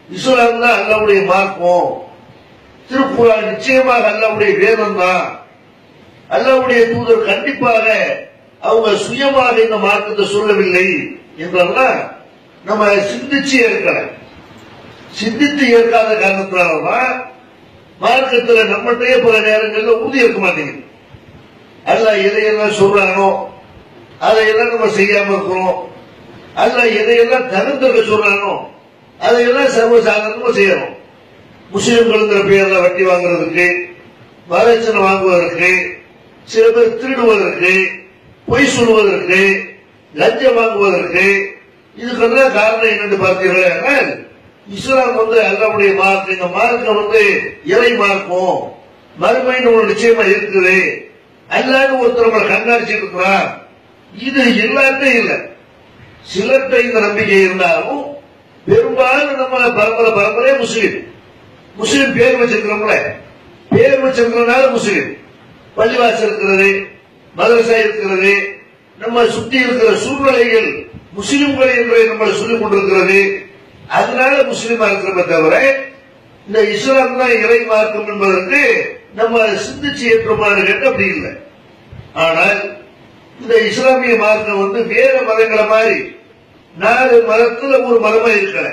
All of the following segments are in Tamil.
இஸ்லாம் தான் அல்லாவுடைய மார்க்கம் திருக்குறான் நிச்சயமாக அல்லாவுடைய வேதம் தான் அல்லாவுடைய தூதர் கண்டிப்பாக அவங்க சுயமாக இந்த மார்க்கத்தை சொல்லவில்லை என்றெல்லாம் நம்ம சிந்திச்சு ஏற்கல சிந்தித்து ஏற்காத காரணத்தினாலதான் மார்க்கத்துல நம்மகிட்டயே பல நேரங்கள்ல உறுதி இருக்க மாட்டேங்குது அல்ல எதையெல்லாம் சொல்றானோ அதையெல்லாம் நம்ம செய்யாம இருக்கிறோம் அல்ல எதையெல்லாம் தகுந்திருக்க சொல்றானோ அதையெல்லாம் சர்வசாதாரணமா செய்யறோம் முஸ்லிம்களுங்கிற பேர்ல வட்டி வாங்குறதுக்கு வரட்சணை வாங்குவதற்கு சில பேர் திருடுவதற்கு பொய் சொல்வதற்கு லஞ்சம் வாங்குவதற்கு இதுக்கெல்லாம் காரணம் என்னன்னு பார்த்தீர்கள் இஸ்லாம் வந்து அல்லாவுடைய மார்க்கம் இந்த மார்க்கம் வந்து இறை மார்க்கம் மறுமைன்னு ஒரு நிச்சயமா இருக்குது அல்லான்னு ஒருத்தர் நம்மளை கண்காணிச்சுட்டு இருக்கிறார் இது எல்லாத்தையும் இல்லை சிலர்கிட்ட இந்த நம்பிக்கை இருந்தாலும் பெரும்பாலும் நம்ம பரம்பரை பரம்பரையே முஸ்லீம் முஸ்லீம் பேர் வச்சிருக்கிறோம்ல பேர் வச்சிருக்கிறதுனால முஸ்லீம் பள்ளிவாசல் இருக்கிறது மதரசா இருக்கிறது நம்ம சுற்றி இருக்கிற சூழ்நிலைகள் முஸ்லிம்கள் என்று நம்மளை சொல்லிக் கொண்டிருக்கிறது அதனால முஸ்லீமா இருக்கிறோமே தவிர இந்த இஸ்லாம் தான் இறை மார்க்கம் என்பதற்கு நம்ம சிந்திச்சு ஏற்றோமான்னு கேட்டு அப்படி இல்லை ஆனால் இந்த இஸ்லாமிய மார்க்கம் வந்து வேற மதங்களை மாதிரி நாலு மதத்துல ஒரு மதமா இருக்கல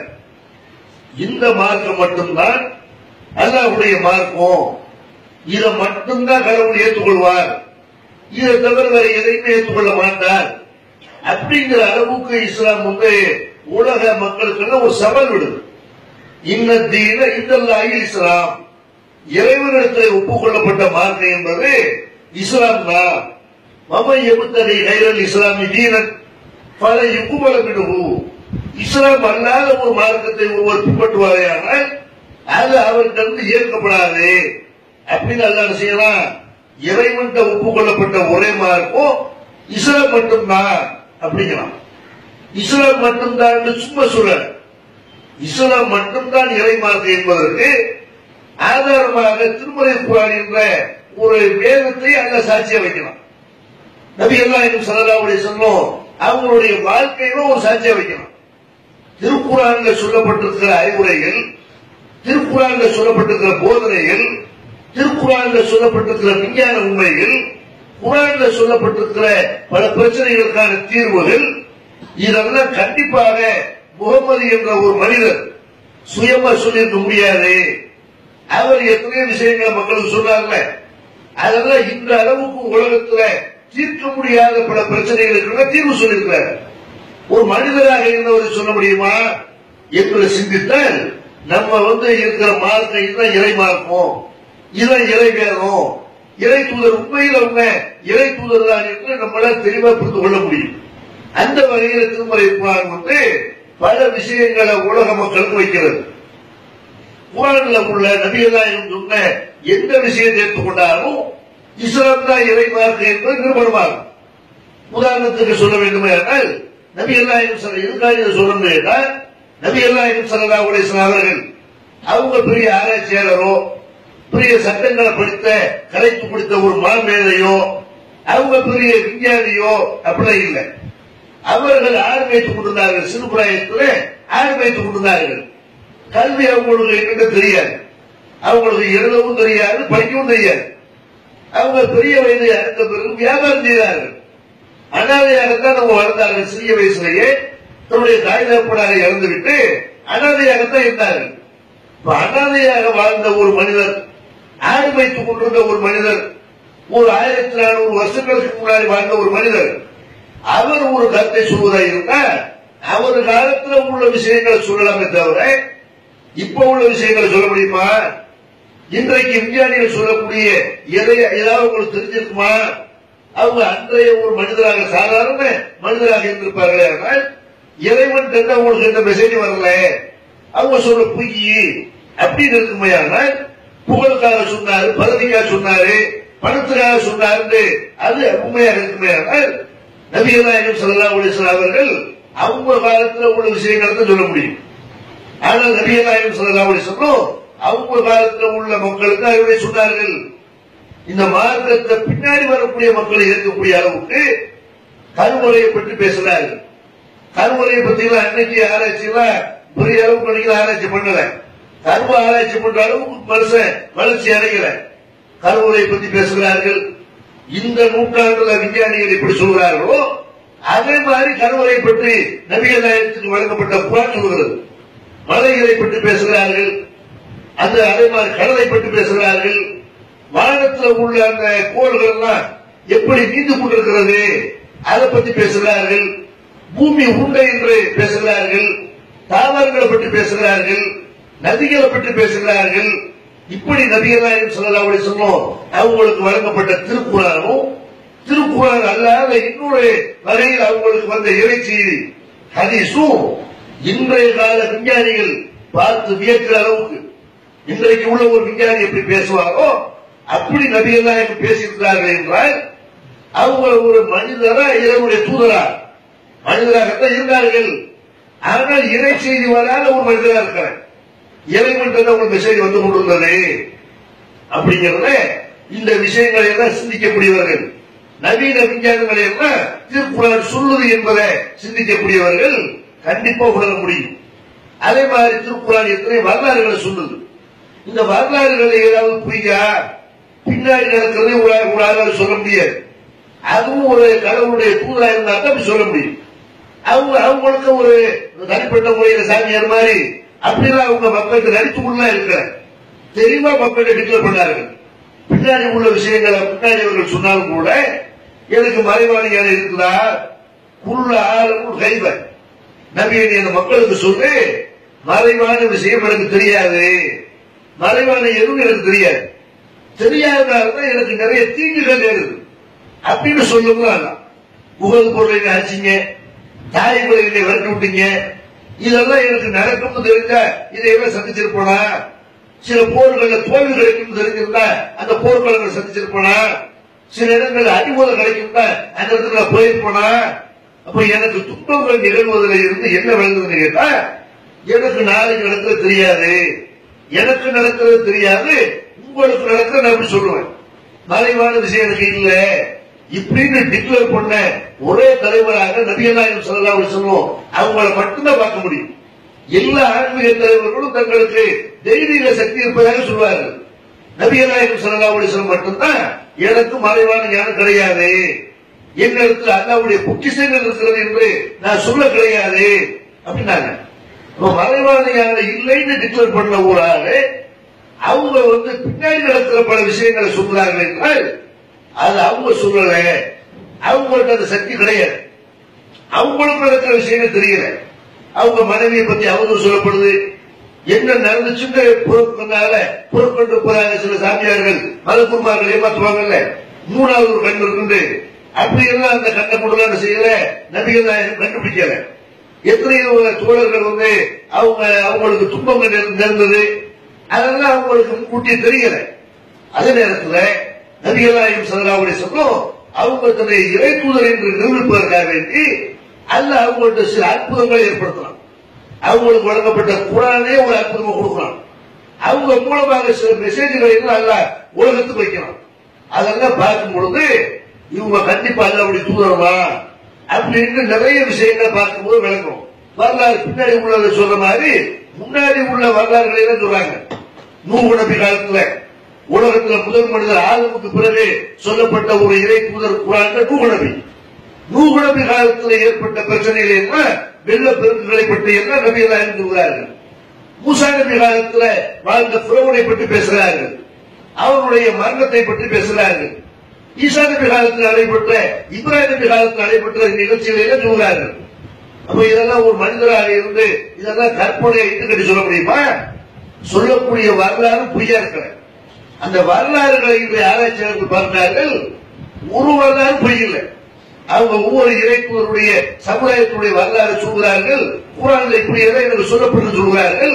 இந்த மார்க்கம் மட்டும்தான் அல்லாஹ்வுடைய மார்க்கம் இதை மட்டும்தான் கடவுள் ஏற்றுக்கொள்வார் இதை தவிர வேற எதையுமே ஏற்றுக்கொள்ள மாட்டார் அப்படிங்கிற அளவுக்கு இஸ்லாம் வந்து உலக மக்களுக்கு ஒரு சவால் விடுது இன்ன தீன இந்த இஸ்லாம் இறைவனிடத்தில் ஒப்புக்கொள்ளப்பட்ட மார்க்கம் என்பது இஸ்லாம் தான் மம எபுத்தகை கைரல் இஸ்லாமி தீனன் பல எப்புமல விடுவு இஸ்லாம் அல்லாத ஒரு மார்க்கத்தை ஒருவர் பின்பற்றுவாரேயானால் அது அவர்கிட்ட ஏற்கப்படாது அப்படின்னு அல்லாஹ் செய்யலாம் இறைவன்கிட்ட ஒப்புக்கொள்ளப்பட்ட ஒரே மார்க்கம் இஸ்லாம் மட்டும்தான் அப்படிங்கலாம் இஸ்லாம் மட்டும்தான் சும்மா சொல்ல இஸ்லாம் மட்டும்தான் இறை மார்க்கம் என்பதற்கு ஆதாரமாக திருமலை குரான் என்ற ஒரு வேதத்தை அல்ல சாட்சியா வைக்கலாம் நபி எல்லாம் சல்லாவுடைய சொல்லும் அவங்களுடைய வாழ்க்கையில ஒரு சாட்சியா வைக்கலாம் திருக்குறான்ல சொல்லப்பட்டிருக்கிற அறிவுரைகள் திருக்குறான்ல சொல்லப்பட்டிருக்கிற போதனைகள் திருக்குறான்ல சொல்லப்பட்டிருக்கிற விஞ்ஞான உண்மைகள் குரான்ல சொல்லப்பட்டிருக்கிற பல பிரச்சனைகளுக்கான தீர்வுகள் இதெல்லாம் கண்டிப்பாக முகமது என்ற ஒரு மனிதர் சுயமா சொல்லியிருக்க முடியாது அவர் எத்தனையோ விஷயங்களை மக்களுக்கு சொன்னார்ல அதெல்லாம் இந்த அளவுக்கு உலகத்துல தீர்க்க முடியாத பல பிரச்சனைகளுக்கு தீர்வு சொல்லியிருக்கிறார் ஒரு மனிதராக இருந்தவர் சொல்ல முடியுமா என்று சிந்தித்தால் நம்ம வந்து இருக்கிற மார்க்கம் இதுதான் இறை மார்க்கம் இதுதான் இறை வேதம் இறை தூதர் உண்மையில் அவங்க இறை தூதர் தான் என்று நம்மளால் தெளிவா புரிந்து கொள்ள முடியும் அந்த வகையில் திருமலை குரான் வந்து பல விஷயங்களை உலக மக்களுக்கு வைக்கிறது குரான்ல உள்ள நபியதாயம் சொன்ன எந்த விஷயத்தை எடுத்துக்கொண்டாலும் இஸ்லாம் தான் இறை மார்க்கம் என்பது நிரூபணமாகும் உதாரணத்துக்கு சொல்ல வேண்டுமே என்றால் நபி அல்லாஹிம் சொல்ல எதுக்காக இதை சொல்லணும் என்றால் நபி அல்லாஹிம் சல்லா உலேசன் அவர்கள் அவங்க பெரிய ஆராய்ச்சியாளரோ பெரிய சட்டங்களை படித்த கலைத்து பிடித்த ஒரு மாமேதையோ அவங்க பெரிய விஞ்ஞானியோ அப்படிலாம் இல்லை அவர்கள் ஆறு வைத்துக் கொண்டிருந்தார்கள் சிறு பிராயத்தில் ஆறு வைத்துக் கொண்டிருந்தார்கள் கல்வி அவங்களுக்கு என்னன்னு தெரியாது அவங்களுக்கு எழுதவும் தெரியாது படிக்கவும் தெரியாது அவங்க பெரிய வயது அடைந்த பிறகு வியாபாரம் செய்தார்கள் அனாதையாகத்தான் நம்ம வளர்ந்தார்கள் சிறிய வயசுலேயே தன்னுடைய தாய் தகப்பனாரை இறந்துவிட்டு அனாதையாகத்தான் இருந்தார்கள் இப்ப அனாதையாக வாழ்ந்த ஒரு மனிதர் ஆடு வைத்துக் கொண்டிருந்த ஒரு மனிதர் ஒரு ஆயிரத்தி நானூறு வருஷங்களுக்கு முன்னாடி வாழ்ந்த ஒரு மனிதர் அவர் ஒரு கருத்தை சொல்வதா இருந்தா அவர் காலத்துல உள்ள விஷயங்களை சொல்லலாமே தவிர இப்ப உள்ள விஷயங்களை சொல்ல முடியுமா இன்றைக்கு விஞ்ஞானிகள் சொல்லக்கூடிய எதை ஏதாவது உங்களுக்கு தெரிஞ்சிருக்குமா அவங்க அன்றைய ஒரு மனிதராக சாதாரண மனிதராக இருந்திருப்பார்களே ஆனால் இறைவன் தந்த உங்களுக்கு எந்த மெசேஜ் வரல அவங்க சொல்ற பொய் அப்படின்னு இருக்குமே ஆனால் புகழுக்காக சொன்னாரு பதவிக்காக சொன்னாரு பணத்துக்காக சொன்னாரு அது உண்மையாக இருக்குமே ஆனால் நபிகளாயம் சல்லா அலிஸ்லாம் அவர்கள் அவங்க காலத்துல உள்ள விஷயங்களை தான் சொல்ல முடியும் ஆனால் நபிகளாயம் சல்லா அலிஸ்லாம் அவங்க காலத்துல உள்ள மக்களுக்கு அறிவுரை சொன்னார்கள் இந்த மார்க்கத்தை பின்னாடி வரக்கூடிய மக்களை ஏற்கக்கூடிய அளவுக்கு கருமுறையை பற்றி பேசினார்கள் கருமுறையை பத்தி எல்லாம் அன்னைக்கு ஆராய்ச்சியில பெரிய அளவுக்கு நீங்க ஆராய்ச்சி பண்ணல கருவு ஆராய்ச்சி பண்ற அளவுக்கு மனுஷன் வளர்ச்சி அடையல கருவுரை பத்தி பேசுகிறார்கள் இந்த நூற்றாண்டுல விஞ்ஞானிகள் எப்படி சொல்கிறார்களோ அதே மாதிரி கருவறை பற்றி நபிகள் நாயகத்துக்கு வழங்கப்பட்ட குரான் சொல்கிறது மலைகளை பற்றி பேசுகிறார்கள் அந்த அதே மாதிரி கடலை பற்றி பேசுகிறார்கள் வானத்துல உள்ள அந்த கோள்கள் எல்லாம் எப்படி நீந்து கொண்டிருக்கிறது அதை பற்றி பேசுகிறார்கள் பூமி உண்டை என்று பேசுகிறார்கள் தாவரங்களை பற்றி பேசுகிறார்கள் நதிகளை பற்றி பேசுகிறார்கள் இப்படி நபிகளாயும் சொல்லலாம் அப்படி சொன்னோம் அவங்களுக்கு வழங்கப்பட்ட திருக்குறானும் திருக்குறான் அல்லாத இன்னொரு வகையில் அவங்களுக்கு வந்த இறைச்சி ஹதீஸும் இன்றைய கால விஞ்ஞானிகள் பார்த்து வியக்கிற அளவுக்கு இன்றைக்கு உள்ள ஒரு விஞ்ஞானி எப்படி பேசுவாரோ அப்படி நபிகளாயம் பேசியிருக்கிறார்கள் என்றால் அவங்க ஒரு மனிதரா இறைவனுடைய தூதரா மனிதராகத்தான் இருந்தார்கள் ஆனால் இறை செய்தி வராத ஒரு மனிதரா இருக்கிறேன் இறைவன் தந்த ஒரு மெசேஜ் வந்து கொண்டிருந்தது அப்படிங்கறத இந்த விஷயங்களை எல்லாம் சிந்திக்கக்கூடியவர்கள் நவீன விஞ்ஞானங்களை எல்லாம் திருக்குறள் சொல்லுது என்பதை சிந்திக்கக்கூடியவர்கள் கண்டிப்பா உணர முடியும் அதே மாதிரி திருக்குறள் எத்தனை வரலாறுகளை சொல்லுது இந்த வரலாறுகளை ஏதாவது புரியா பின்னாடி நடக்கிறதை ஒரு- உங்களால சொல்ல முடியாது அதுவும் ஒரு கடவுளுடைய தூதரா இருந்தா தான் அப்படி சொல்ல முடியும் அவங்க அவங்களுக்கு ஒரு தனிப்பட்ட முறையில சாமியார் மாதிரி அப்படிலாம் அவங்க மக்களுக்கு நடித்துக்குள்ள இருக்கிற தெளிவா மக்கள்கிட்ட டிக்ளேர் பண்ணார்கள் பின்னாடி உள்ள விஷயங்களை பின்னாடி அவர்கள் சொன்னாலும் கூட எனக்கு மறைவாணியான இருக்குதா குள்ள ஆளும் கைவ நபியை அந்த மக்களுக்கு சொல்லு மறைவான விஷயம் எனக்கு தெரியாது மறைவான எதுவும் எனக்கு தெரியாது தெரியாதனால தான் எனக்கு நிறைய தீங்குகள் எழுது அப்படின்னு சொல்லுங்க உகது பொருளை அடிச்சிங்க தாய் பிள்ளைகளை விரட்டி விட்டீங்க இதெல்லாம் எனக்கு நடக்கும்னு தெரிஞ்சா இதையெல்லாம் சந்திச்சிருப்போனா சில போர்கள்ல தோல்வி கிடைக்கும் தெரிஞ்சிருந்தா அந்த போர்க்களங்களை சந்திச்சிருப்போனா சில இடங்கள்ல அடிமோதல் கிடைக்கும்னா அந்த இடத்துல நான் போயிருப்போனா அப்ப எனக்கு துன்பங்கள் நிகழ்வதில் இருந்து என்ன விளங்குதுன்னு கேட்டா எனக்கு நாளைக்கு நடக்கிறது தெரியாது எனக்கு நடக்கிறது தெரியாது உங்களுக்கு நடக்கிறது நான் எப்படி சொல்லுவேன் மறைவான விஷயம் எனக்கு இல்ல இப்படின்னு டிக்ளேர் பண்ண ஒரே தலைவராக நபியநாயகம் சொல்லலாம் சொல்லுவோம் அவங்கள மட்டும்தான் பார்க்க முடியும் எல்லா ஆன்மீக தலைவர்களும் தங்களுக்கு தெய்வீக சக்தி இருப்பதாக சொல்வார்கள் நபியநாயகம் சொல்லலாம் சொல்லம் மட்டும்தான் எனக்கு மறைவான ஞானம் கிடையாது என்னிடத்தில் அல்லாவுடைய பொக்கிஷங்கள் இருக்கிறது என்று நான் சொல்ல கிடையாது அப்படின்னாங்க அப்ப மறைவான ஞானம் இல்லைன்னு டிக்ளேர் பண்ண ஒரு ஆளு அவங்க வந்து பின்னாடி நடக்கிற பல விஷயங்களை சொல்றார்கள் என்றால் அது அவங்க சொல்லல அவங்களுக்கு அந்த சக்தி கிடையாது அவங்களுக்கு நடக்கிற விஷயங்கள் தெரியல அவங்க மனைவியை பத்தி அவதூறு சொல்லப்படுது என்ன நடந்துச்சுன்னு பொறுப்புனால பொறுப்பென்று போறாங்க சில சாமியார்கள் மதகுருமார்கள் ஏமாத்துவாங்கல்ல மூணாவது ஒரு கண் இருக்கு அப்படி எல்லாம் அந்த கண்ணை கொண்டு என்ன செய்யல நபிகள் நாயகம் கண்டுபிடிக்கல எத்தனையோ தோழர்கள் வந்து அவங்க அவங்களுக்கு துன்பங்கள் நேர்ந்து- நேர்ந்தது அதெல்லாம் அவங்களுக்கு முன்கூட்டியே தெரியல அதே நேரத்துல நபிகளாயும் சல்லாவுடைய சொல்லும் அவங்க தன்னை இறை தூதர் என்று நிரூபிப்பதற்காக வேண்டி அல்ல அவங்கள்ட்ட சில அற்புதங்களை ஏற்படுத்தலாம் அவங்களுக்கு வழங்கப்பட்ட குரானே ஒரு அற்புதமா கொடுக்கலாம் அவங்க மூலமாக சில மெசேஜ்களை எல்லாம் அல்ல உலகத்துக்கு வைக்கலாம் அதெல்லாம் பார்க்கும் பொழுது இவங்க கண்டிப்பா அல்லாவுடைய தூதரமா அப்படின்னு நிறைய விஷயங்களை பார்க்கும்போது விளங்கும் வரலாறு பின்னாடி உள்ளதை சொல்ற மாதிரி முன்னாடி உள்ள வரலாறுகளை எல்லாம் சொல்றாங்க நூறு நபி காலத்துல உலகத்துல முதல் மனிதர் ஆதமுக்கு பிறகு சொல்லப்பட்ட ஒரு இறை தூதர் குரான் நூறு நபி நூறு நபி காலத்தில் ஏற்பட்ட பிரச்சனைகள் என்ன வெள்ள பெருக்குகளை பற்றி என்ன நபிகளாக இருக்கிறார்கள் மூசா நபி காலத்துல வாழ்ந்த புறவனை பற்றி பேசுகிறார்கள் அவருடைய மரணத்தை பற்றி பேசுகிறார்கள் ஈசா நபி காலத்தில் நடைபெற்ற இப்ராஹிம் நபி காலத்தில் நடைபெற்ற நிகழ்ச்சிகளை எல்லாம் சொல்கிறார்கள் அப்ப இதெல்லாம் ஒரு மனிதராக இருந்து இதெல்லாம் கற்பனை இட்டுக்கட்டி சொல்ல முடியுமா சொல்லக்கூடிய வரலாறு பொய்யா இருக்கிற அந்த வரலாறுகளை இன்றைய ஆராய்ச்சியாளர்கள் பார்க்கிறார்கள் ஒரு வரலாறு பொய் இல்லை அவங்க ஒவ்வொரு இறைக்குவருடைய சமுதாயத்துடைய வரலாறு சொல்கிறார்கள் குரானில் இப்படி எல்லாம் எனக்கு சொல்லப்பட்டு சொல்கிறார்கள்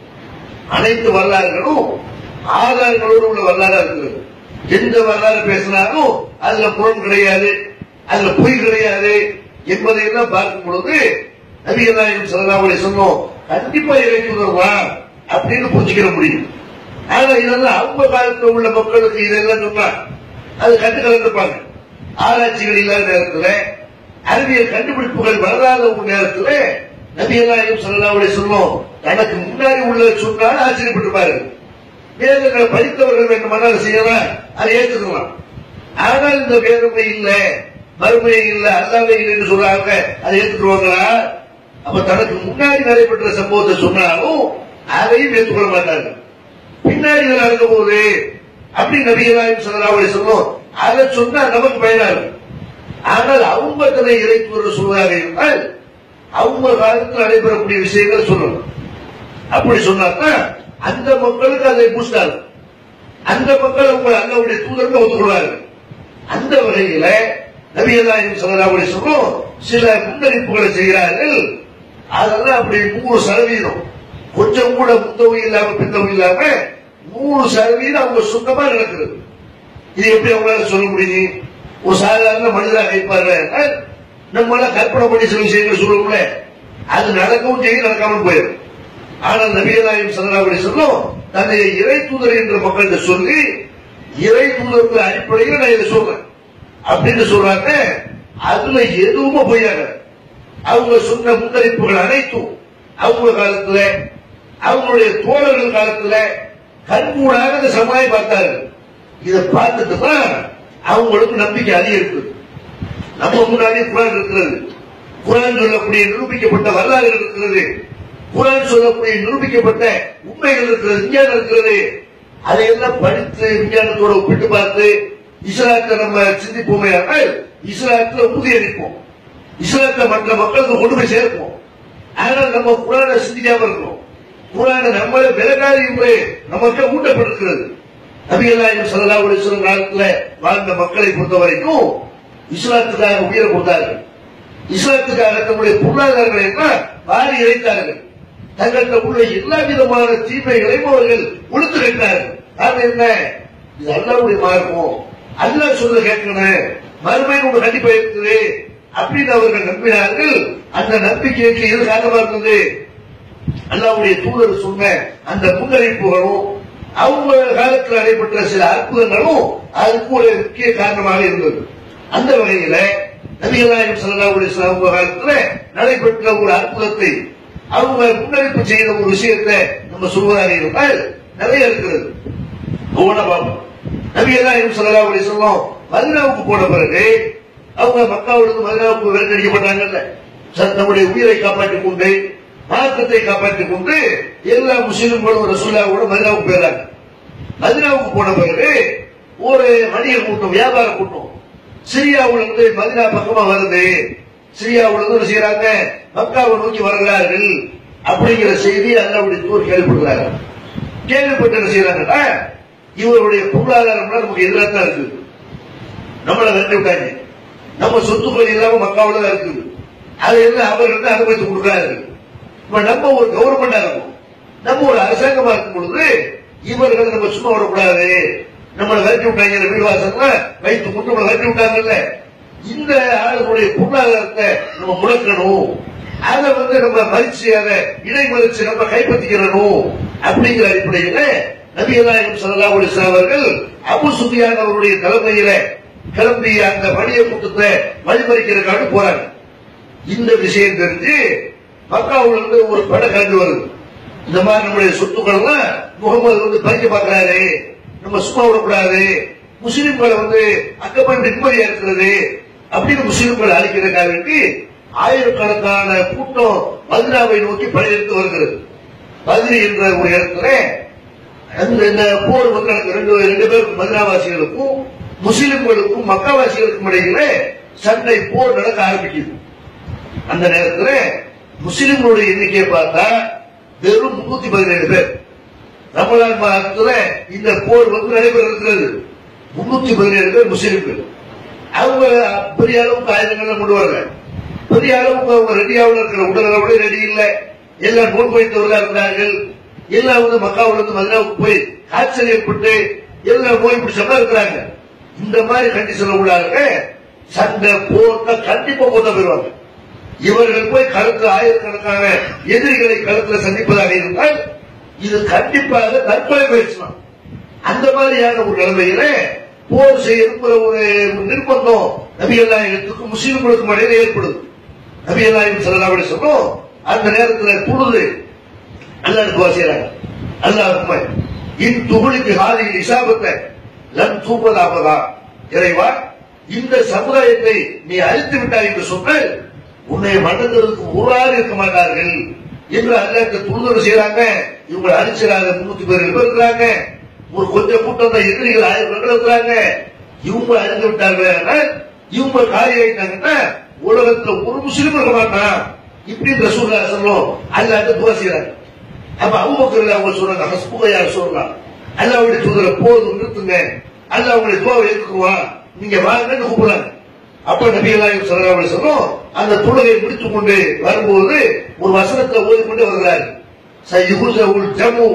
அனைத்து வரலாறுகளும் ஆதாரங்களோடு உள்ள வரலாறா இருக்கிறது எந்த வரலாறு பேசினாலும் அதுல புறம் கிடையாது அதுல பொய் கிடையாது என்பதை எல்லாம் பார்க்கும் பொழுது நபிகளாயும் சல்லாவுடைய சொன்னோம் கண்டிப்பா இறைக்குவா அப்படின்னு புரிஞ்சுக்கிற முடியும் ஆனா இதெல்லாம் அவங்க காலத்துல உள்ள மக்களுக்கு இதெல்லாம் சொன்னா அது கண்டு கலந்துப்பாங்க ஆராய்ச்சிகள் இல்லாத நேரத்துல அறிவியல் கண்டுபிடிப்புகள் வளராத ஒரு நேரத்துல நபியல்லாயும் சல்லாவுடைய சொல்லும் தனக்கு முன்னாடி உள்ள சொன்னால் ஆச்சரியப்பட்டிருப்பாரு வேதங்களை படித்தவர்கள் வேண்டுமானால் செய்யலாம் அதை ஏற்றுக்கலாம் ஆனால் இந்த வேதமை இல்ல மறுமை இல்ல அல்லாவே இல்லை என்று சொல்றாங்க அதை ஏற்றுக்குருவாங்களா அப்ப தனக்கு முன்னாடி நடைபெற்ற சம்பவத்தை சொன்னாலும் அதையும் ஏற்றுக்கொள்ள மாட்டாங்க பின்னாடி இது நடக்க போகுது அப்படி நபிகளாயும் சல்லாவுடைய சொல்லும் அதை சொன்னா நமக்கு பயனா இருக்கும் ஆனால் அவங்க தன்னை இறைத்துவர சொல்வதாக இருந்தால் அவங்க காலத்தில் நடைபெறக்கூடிய விஷயங்கள் சொல்லணும் அப்படி சொன்னாதான் அந்த மக்களுக்கு அதை பூஸ்டாரு அந்த மக்கள் உங்களை அல்லாவுடைய தூதருக்கு ஒத்துக்கொள்வார்கள் அந்த வகையில நபியல்லாயும் சல்லாவுடைய சொல்லும் சில முன்னறிப்புகளை செய்கிறார்கள் அதெல்லாம் அப்படி நூறு சதவீதம் கொஞ்சம் கூட முந்தவும் இல்லாம பிந்தவும் இல்லாம நூறு சதவீதம் அவங்க சுத்தமா நடக்கிறது இது எப்படி அவங்களால சொல்ல முடியும் ஒரு சாதாரண மனிதராக இருப்பாரு நம்மளால கற்பனை பண்ணி சில விஷயங்கள் சொல்லுவோம்ல அது நடக்கவும் செய்யும் நடக்காமல் போயிடும் ஆனால் நபியலாயும் சந்திராவுடைய சொல்லும் தன்னை இறை தூதர் என்ற மக்கள்கிட்ட சொல்லி இறை தூதருக்கு அடிப்படையில் நான் இதை சொல்றேன் அப்படின்னு சொல்றாங்க அதுல எதுவுமே பொய்யாக அவங்க சொன்ன முன்னறிப்புகள் அனைத்தும் அவங்க காலத்துல அவங்களுடைய தோழர்கள் காலத்துல கண்கூடாக இந்த சமுதாயம் பார்த்தார்கள் இதை பார்த்துட்டு தான் அவங்களுக்கு நம்பிக்கை அதிகரிப்பு நம்ம முன்னாடி குரான் இருக்கிறது குரான் சொல்லக்கூடிய நிரூபிக்கப்பட்ட வரலாறு இருக்கிறது குரான் சொல்லக்கூடிய நிரூபிக்கப்பட்ட உண்மைகள் இருக்கிறது விஞ்ஞானம் இருக்கிறது அதையெல்லாம் படித்து விஞ்ஞானத்தோட ஒப்பிட்டு பார்த்து இஸ்லாத்தை நம்ம சிந்திப்போமே ஆனால் இஸ்லாத்துல உறுதியளிப்போம் இஸ்லாத்தை மற்ற மக்களுக்கு கொண்டு போய் சேர்ப்போம் ஆனால் நம்ம குரானை சிந்திக்காம இருக்கிறோம் குரானை நம்மளை விலகாது என்று நமக்கு ஊட்டப்படுகிறது நபிகளாயும் சல்லா அலிஸ்வரம் காலத்துல வாழ்ந்த மக்களை பொறுத்த வரைக்கும் இஸ்லாத்துக்காக உயிரை கொடுத்தார்கள் இஸ்லாத்துக்காக தம்முடைய பொருளாதாரங்களை எல்லாம் வாரி இறைத்தார்கள் தங்கள்கிட்ட உள்ள எல்லா விதமான தீமைகளையும் அவர்கள் ஒழுத்து வைத்தார்கள் காரணம் என்ன இது அல்லாவுடைய மார்க்கம் அல்லாஹ் சொல்ல கேட்கணும் மறுமை ஒன்று கண்டிப்பா இருக்குது அப்படின்னு அவர்கள் நம்பினார்கள் அந்த நம்பிக்கைக்கு எது காரணமா இருந்தது அல்லாவுடைய தூதர் சொன்ன அந்த முன்னறிப்புகளும் அவங்க காலத்தில் நடைபெற்ற சில அற்புதங்களும் அதுக்கு ஒரு முக்கிய காரணமாக இருந்தது அந்த வகையில நபிகளாயம் சல்லாவுடைய அவங்க காலத்துல நடைபெற்ற ஒரு அற்புதத்தை அவங்க முன்னறிப்பு செய்த ஒரு விஷயத்தை நம்ம சொல்வதாக இருந்தால் நிறைய இருக்கிறது ஒவ்வொன்றா பார்ப்போம் நபிகளாயம் சல்லாவுடைய சொல்லும் மதினாவுக்கு போன பிறகு அவங்க மக்காவிலிருந்து மதினாவுக்கு விரட்டடிக்கப்பட்டாங்கல்ல ச- நம்முடைய உயிரை காப்பாற்றிக் கொண்டு மார்க்கத்தை காப்பாற்றிக் கொண்டு எல்லா முஸ்லிம்களும் ரசூல்லாவோட மதினாவுக்கு போயிறாங்க மதினாவுக்கு போன பிறகு ஒரு வணிக கூட்டம் வியாபார கூட்டம் சிரியாவுல இருந்து மதினா பக்கமா வருது சிரியாவுல இருந்து என்ன செய்யறாங்க மக்காவை நோக்கி வருகிறார்கள் அப்படிங்கிற செய்தி அல்லாவுடைய தூர் கேள்விப்படுறாங்க கேள்விப்பட்டு என்ன செய்யறாங்கன்னா இவருடைய பொருளாதாரம்லாம் நமக்கு எதிராக தான் இருக்குது நம்மளை விரட்டி விட்டாங்க நம்ம சொத்துக்கள் இல்லாம மக்காவுல தான் இருக்குது அதையெல்லாம் அவர்கள் தான் அனுமதித்து கொடுக்கிறார்கள் இப்ப நம்ம ஒரு கவர்மெண்டா இருக்கும் நம்ம ஒரு அரசாங்கமா இருக்கும் பொழுது இவர்கள் நம்ம சும்மா விடக்கூடாது நம்மளை விரட்டி விட்டாங்க இந்த வீடு வாசல்ல வைத்து கொண்டு நம்மளை விரட்டி விட்டாங்கல்ல இந்த ஆளுடைய பொருளாதாரத்தை நம்ம முடக்கணும் அதை வந்து நம்ம மறிச்சு அதை இடைமறிச்சு நம்ம கைப்பற்றிக்கிறணும் அப்படிங்கிற அடிப்படையில நபிகளாயம் சல்லா அலிஸ்லாம் அவர்கள் அபு சுஃபியான் அவருடைய தலைமையில கிளம்பி அந்த வணிக கூட்டத்தை வழிமறிக்கிறதுக்காக போறாங்க இந்த விஷயம் தெரிஞ்சு மக்காவுல இருந்து ஒரு படை கலந்து வருது இந்த மாதிரி நம்முடைய சொத்துக்கள் எல்லாம் முகமது வந்து பறிக்க பார்க்கிறாரு நம்ம சும்மா விடக்கூடாது முஸ்லிம்களை வந்து அங்க போய் நிம்மதியா இருக்கிறது அப்படின்னு முஸ்லிம்களை அழிக்கிறதுக்காக வேண்டி ஆயிரக்கணக்கான கூட்டம் மதுராவை நோக்கி படையெடுத்து வருகிறது பதினி என்ற ஒரு இடத்துல அந்த இந்த போர் வந்து நடக்குது. ரெண்டு ரெண்டு பேருக்கும் மதுராவாசிகளுக்கும் முஸ்லிம்களுக்கும் மக்காவாசிகளுக்கும் இடையில சண்டை போர் நடக்க ஆரம்பிக்குது அந்த நேரத்துல முஸ்லிம்களுடைய எண்ணிக்கையை பார்த்தா வெறும் முன்னூத்தி பதினேழு பேர் ரமலான் மாதத்துல இந்த போர் வந்து நடைபெற இருக்கிறது முன்னூத்தி பதினேழு பேர் முஸ்லிம்கள் அவங்க பெரிய அளவுக்கு ஆயுதங்கள்லாம் கொண்டு வரல பெரிய அளவுக்கு அவங்க ரெடியாவில் இருக்கிற உடல்களோட ரெடி இல்ல எல்லாம் நோன்பு வைத்தவர்களா இருந்தார்கள் எல்லாம் வந்து மக்காவுல இருந்து மதினாவுக்கு போய் காய்ச்சல் ஏற்பட்டு எல்லாம் நோய் பிடிச்சமா இருக்கிறாங்க இந்த மாதிரி கண்டிஷன் உள்ளாங்க சண்டை போர்னா கண்டிப்பா போட்ட போயிருவாங்க இவர்கள் போய் களத்தில் ஆயிரக்கணக்கான எதிரிகளை களத்தில் சந்திப்பதாக இருந்தால் இது கண்டிப்பாக தற்கொலை முயற்சி தான் அந்த மாதிரியான ஒரு நிலைமையில போர் செய்யணுங்கிற ஒரு நிர்பந்தம் நபிகள் நாயகத்துக்கும் முஸ்லிம்களுக்கும் இடையில ஏற்படுது நபிகள் நாயகம் சல்லல்லாஹு அலைஹி வஸல்லம் அந்த நேரத்துல தொழுது அல்லாஹ் துவா செய்யறாங்க அல்லாஹ் இன் துகுளிக்கு ஹாதியில் இசாபத்தை லன் தூப்பதாபதா இறைவா இந்த சமுதாயத்தை நீ அழித்து விட்டாய் என்று சொன்னால் உன்னை மண்டங்கிறதுக்கு ஒரு ஆள் இருக்க மாட்டார்கள் என்று அல்லாஹ்க்கு துணிதல் செய்யறாங்க இவங்களை அழிச்சிடாத முன்னூத்தி பேர் இருக்கிறாங்க ஒரு கொஞ்சம் கூட்டம் தான் எதிரிகள் ஆயிரம் பேர்கள் இருக்கிறாங்க இவங்க அழிந்து விட்டார்கள் ஆனால் இவங்க காலி ஆயிட்டாங்கன்னா உலகத்துல ஒரு முஸ்லீம் இருக்க மாட்டான் இப்படி ரசூல்லா சொல்லும் அல்லாஹ் துவா செய்யறாங்க அப்ப அபூபக்கர் அவங்க சொல்றாங்க ஹஸ்புக யார் சொல்லலாம் அல்லாவுடைய தூதரை போதும் நிறுத்துங்க அல்லாஹ் உங்களுடைய துவாவை ஏற்றுக்குவான் நீங்க வாங்கன்னு கூப்பிடுறாங்க அப்ப நபிகளாயும் சொல்லலாம் சொல்லும் அந்த தொழுகை முடித்துக் கொண்டு வரும்போது ஒரு வசனத்தை ஓதிக்கொண்டே வருகிறார் சயுகுசவுல் ஜம்மு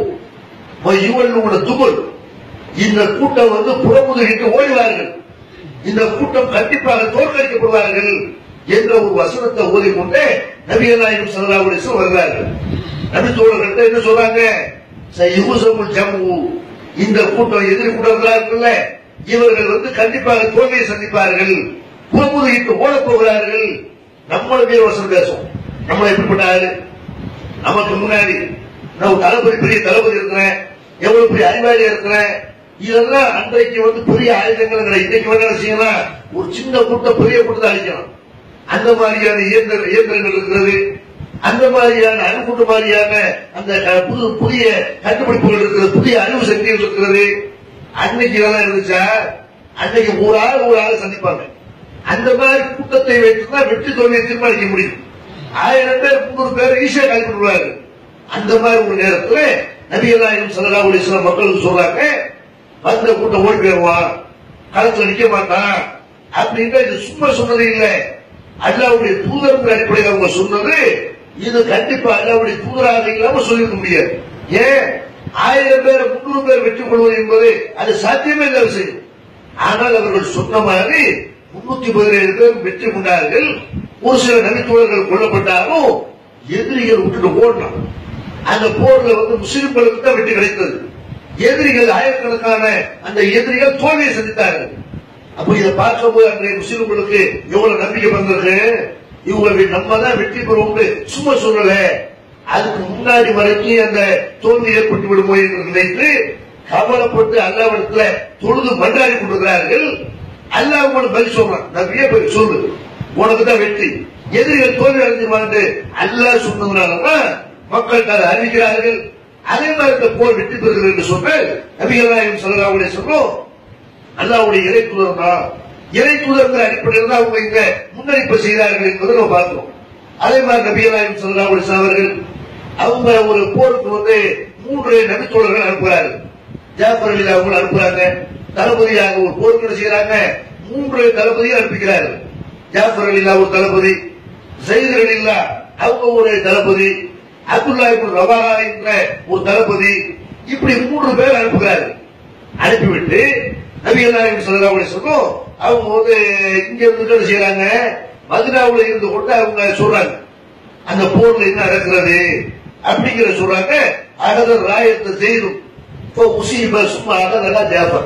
யுவல்லோட துகுல் இந்த கூட்டம் வந்து புறமுதுகிட்டு ஓடுவார்கள் இந்த கூட்டம் கண்டிப்பாக தோற்கடிக்கப்படுவார்கள் என்ற ஒரு வசனத்தை ஓதிக்கொண்டே நபிகளாயும் சொல்லலாம் வருகிறார்கள் நபி தோழர்கள்ட்ட என்ன சொல்றாங்க யுகுசவுல் ஜம்மு இந்த கூட்டம் எதிரி கூட்டங்களா இருக்குல்ல இவர்கள் வந்து கண்டிப்பாக தோல்வியை சந்திப்பார்கள் புறமுதுகிட்டு ஓடப் போகிறார்கள் நம்மளுமே வசனம் பேசும் நம்ம எப்படிப்பட்ட ஆளு நமக்கு முன்னாடி நான் தளபதி பெரிய தளபதி இருக்கிறேன் எவ்வளவு பெரிய அறிவாளியா இருக்கிறேன் இதெல்லாம் அன்றைக்கு வந்து பெரிய ஆயுதங்கள் கிடையாது. இன்னைக்கு வேணா என்ன செய்யலாம் ஒரு சின்ன கூட்டம் பெரிய கூட்டத்தை அழிக்கலாம் அந்த மாதிரியான இயந்திர இயந்திரங்கள் இருக்கிறது அந்த மாதிரியான அணுகுண்டு மாதிரியான அந்த க- புது புதிய கண்டுபிடிப்புகள் இருக்கிறது புதிய அறிவு சக்திகள் இருக்கிறது அன்னைக்கு இதெல்லாம் இருந்துச்சா அன்னைக்கு ஒரு ஆள் ஒரு ஆள் சந்திப்பாங்க அந்த மாதிரி கூட்டத்தை வைத்துதான் வெற்றி தோல்வியை தீர்மானிக்க முடியும் ஆயிரம் பேர் முன்னூறு பேர் ஈஸியா கைப்பற்றுவாரு அந்த மாதிரி ஒரு நேரத்துல நபிகளாயும் சல்லா அலிஸ்லாம் மக்களுக்கு சொல்றாங்க வந்த கூட்டம் ஓடி போயிருவான் களத்துல நிக்க மாட்டான் அப்படின்ற இது சும்மா சொன்னது இல்ல அல்லாவுடைய தூதர்கள் அடிப்படையில் அவங்க சொன்னது இது கண்டிப்பா அல்லாவுடைய தூதராக இல்லாம சொல்லிருக்க முடியாது ஏன் ஆயிரம் பேர் முன்னூறு பேர் வெற்றி கொள்வது என்பது அது சாத்தியமே இல்லாத விஷயம் ஆனால் அவர்கள் சொன்ன மாதிரி முன்னூத்தி பதினேழு பேர் வெற்றி கொண்டார்கள் ஒரு சில நபித்தோழர்கள் கொல்லப்பட்டாலும் எதிரிகள் விட்டுட்டு ஓடலாம் அந்த போர்ல வந்து முஸ்லிம்களுக்கு தான் வெற்றி கிடைத்தது எதிரிகள் ஆயிரக்கணக்கான அந்த எதிரிகள் தோல்வியை சந்தித்தார்கள் அப்ப இதை பார்க்கும்போது அன்றைய முஸ்லிம்களுக்கு எவ்வளவு நம்பிக்கை வந்தது இவங்களை நம்ம தான் வெற்றி பெறுவோம்னு சும்மா சொல்லல அதுக்கு முன்னாடி வரைக்கும் அந்த தோல்வி ஏற்பட்டு விடுமோ என்று நினைத்து கவலைப்பட்டு அல்லாவிடத்துல தொழுது மன்றாடி கொண்டிருக்கிறார்கள் அல்லாஹ் உங்களுக்கு பதில் சொல்றான் நபியே போய் சொல்லு உனக்கு தான் வெற்றி எதிரிகள் தோல்வி அடைஞ்சிருவாங்க அல்லாஹ் சொன்னதுனாலதான் மக்களுக்கு அதை அறிவிக்கிறார்கள் அதே மாதிரி இந்த போர் வெற்றி பெறுகிறது என்று சொன்னால் நபிகள் நாயகம் சொல்லலாம் சொல்றோம் அல்லாவுடைய இறை தூதர் தான் இறை தூதர்கள் அடிப்படையில் தான் அவங்க இங்க முன்னெடுப்பு செய்தார்கள் என்பதை நம்ம பார்க்கிறோம் அதே மாதிரி நபிகளாயும் சொல்லலாம் அவர்கள் அவங்க ஒரு போருக்கு வந்து மூன்று நபித்தோழர்கள் அனுப்புகிறார்கள் ஜாஃபர் அலி அவங்க அனுப்புறாங்க தளபதியாக ஒரு போருக்கு என்ன செய்யறாங்க மூன்று தளபதியை அனுப்பிக்கிறார்கள் ஜாஃபர் அலிலா ஒரு தளபதி சைது அலில்லா அவங்க ஒரு தளபதி அப்துல்லா இப்னு ரவாஹா என்ற ஒரு தளபதி இப்படி மூன்று பேர் அனுப்புகிறார்கள் அனுப்பிவிட்டு நபிகள் நாயகம் ஸல்லல்லாஹு அலைஹி வஸல்லம் அவங்க வந்து இங்க இருந்து என்ன செய்யறாங்க மதினாவுல இருந்து கொண்டு அவங்க சொல்றாங்க அந்த போர்ல என்ன நடக்கிறது அப்படிங்கிற சொல்றாங்க அகதர் ராயத்தை செய்தும் இப்போ முசீப சும்மா அகதெல்லாம் ஜாபர்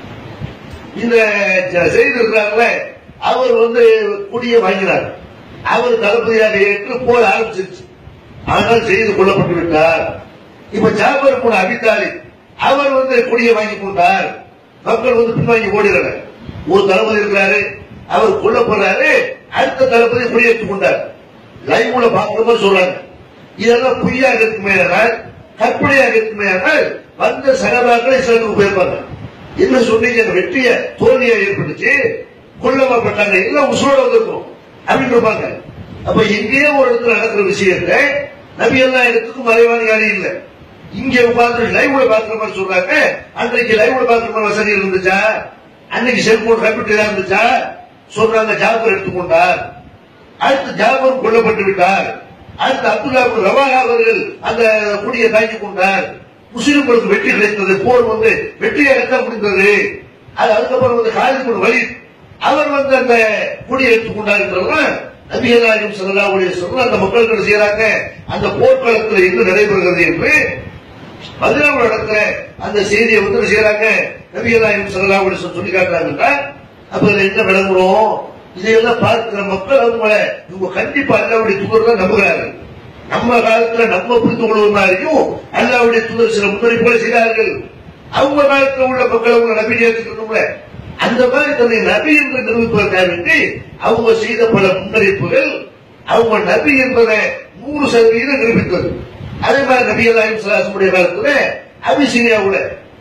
இந்த ஜ- செய்து இருக்கிறாங்களே அவர் வந்து குடியை வாங்கினார் அவர் தளபதியாக ஏற்று போல ஆரம்பிச்சிருச்சு ஆனால் செய்து கொள்ளப்பட்டு விட்டார் இப்ப ஜாபர் போன அபித்தாலி அவர் வந்து கொடியை வாங்கி கொண்டார் மக்கள் வந்து பின்வாங்கி ஓடிறாங்க ஒரு தளபதி இருக்கிறாரு அவர் கொல்லப்படுறாரு அடுத்த தளபதி கொடியேற்றுக் கொண்டார் லைவ்ல பார்க்கிற மாதிரி சொல்றாங்க இதெல்லாம் பொய்யாக இருக்குமே ஆனால் கற்பனையாக இருக்குமே ஆனால் வந்த சகபாக்களை சிலருக்கு போயிருப்பாங்க என்ன சொன்னீங்க அந்த வெற்றிய தோல்வியா ஏற்பட்டுச்சு கொல்லப்பட்டாங்க எல்லாம் உசுரோட வந்திருக்கும் அப்படின்னு இருப்பாங்க அப்ப எங்கேயோ ஒரு இடத்துல நடக்கிற விஷயத்தை நபி எல்லா இடத்துக்கும் மறைவான யாரும் இல்லை இங்க உட்கார்ந்து லைவ்ல பாக்குற மாதிரி சொல்றாங்க அன்றைக்கு லைவ்ல பாக்குற மாதிரி வசதி இருந்துச்சா அன்னைக்கு செல்போன் கம்ப்யூட்டர் தான் இருந்துச்சா சொல்றாங்க ஜாபர் எடுத்துக்கொண்டார் அடுத்து ஜாபர் கொல்லப்பட்டு விட்டார் அடுத்து அப்துல்லா இப்னு ரவாஹா அவர்கள் அந்த கொடியை தாங்கி கொண்டார் முஸ்லிம்களுக்கு வெற்றி கிடைத்தது போர் வந்து வெற்றியாகத்தான் முடிந்தது அது அதுக்கப்புறம் வந்து காலித் வழி அவர் வந்து அந்த கொடியை எடுத்துக்கொண்டார் நபிகள் நாயகம் ஸல்லல்லாஹு அலைஹி வஸல்லம் அந்த மக்களுக்கு என்ன செய்யறாங்க அந்த போர்க்களத்தில் என்ன நடைபெறுகிறது என்று மதுராவில் நடக்கிற அந்த செய்தியை வந்து என்ன செய்யறாங்க நபிகள் நாயகம் ஸல்லல்லாஹு அலைஹி வஸல்லம் சொல்லி காட்டுறாங்கன்னா அப்ப இதுல என்ன விளங்குறோம் இதையெல்லாம் பார்க்கிற மக்கள் அவங்கள இவங்க கண்டிப்பா அல்லாவுடைய தூதர் தான் நம்புகிறார்கள் நம்ம காலத்துல நம்ம புரிந்து கொள்வது மாதிரியும் அல்லாவுடைய தூதர் சில முன்னறிப்புகளை செய்தார்கள் அவங்க காலத்துல உள்ள மக்கள் அவங்க நபி ஏற்றுக்கணும்ல அந்த மாதிரி தன்னை நபி என்று நிரூபிப்பதற்காக வேண்டி அவங்க செய்த பல முன்னறிப்புகள் அவங்க நபி என்பதை நூறு சதவீதம் நிரூபித்தது அதே மாதிரி நபி அல்லாஹிம் சலாசமுடைய காலத்துல அபிசீனியாவுல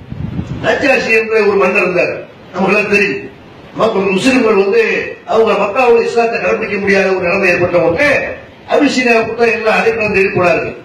நஜாசி என்ற ஒரு மன்னர் இருந்தார் நமக்கு தெரியும் மக்கள் முஸ்லிம்கள் வந்து அவங்க மக்காவோட இஸ்லாத்தை கடைபிடிக்க முடியாத ஒரு நிலைமை ஏற்பட்டவங்க அபிசீனியாவுக்கு தான் எல்லாம் அடைக்கலம் தேடிக்கூடாது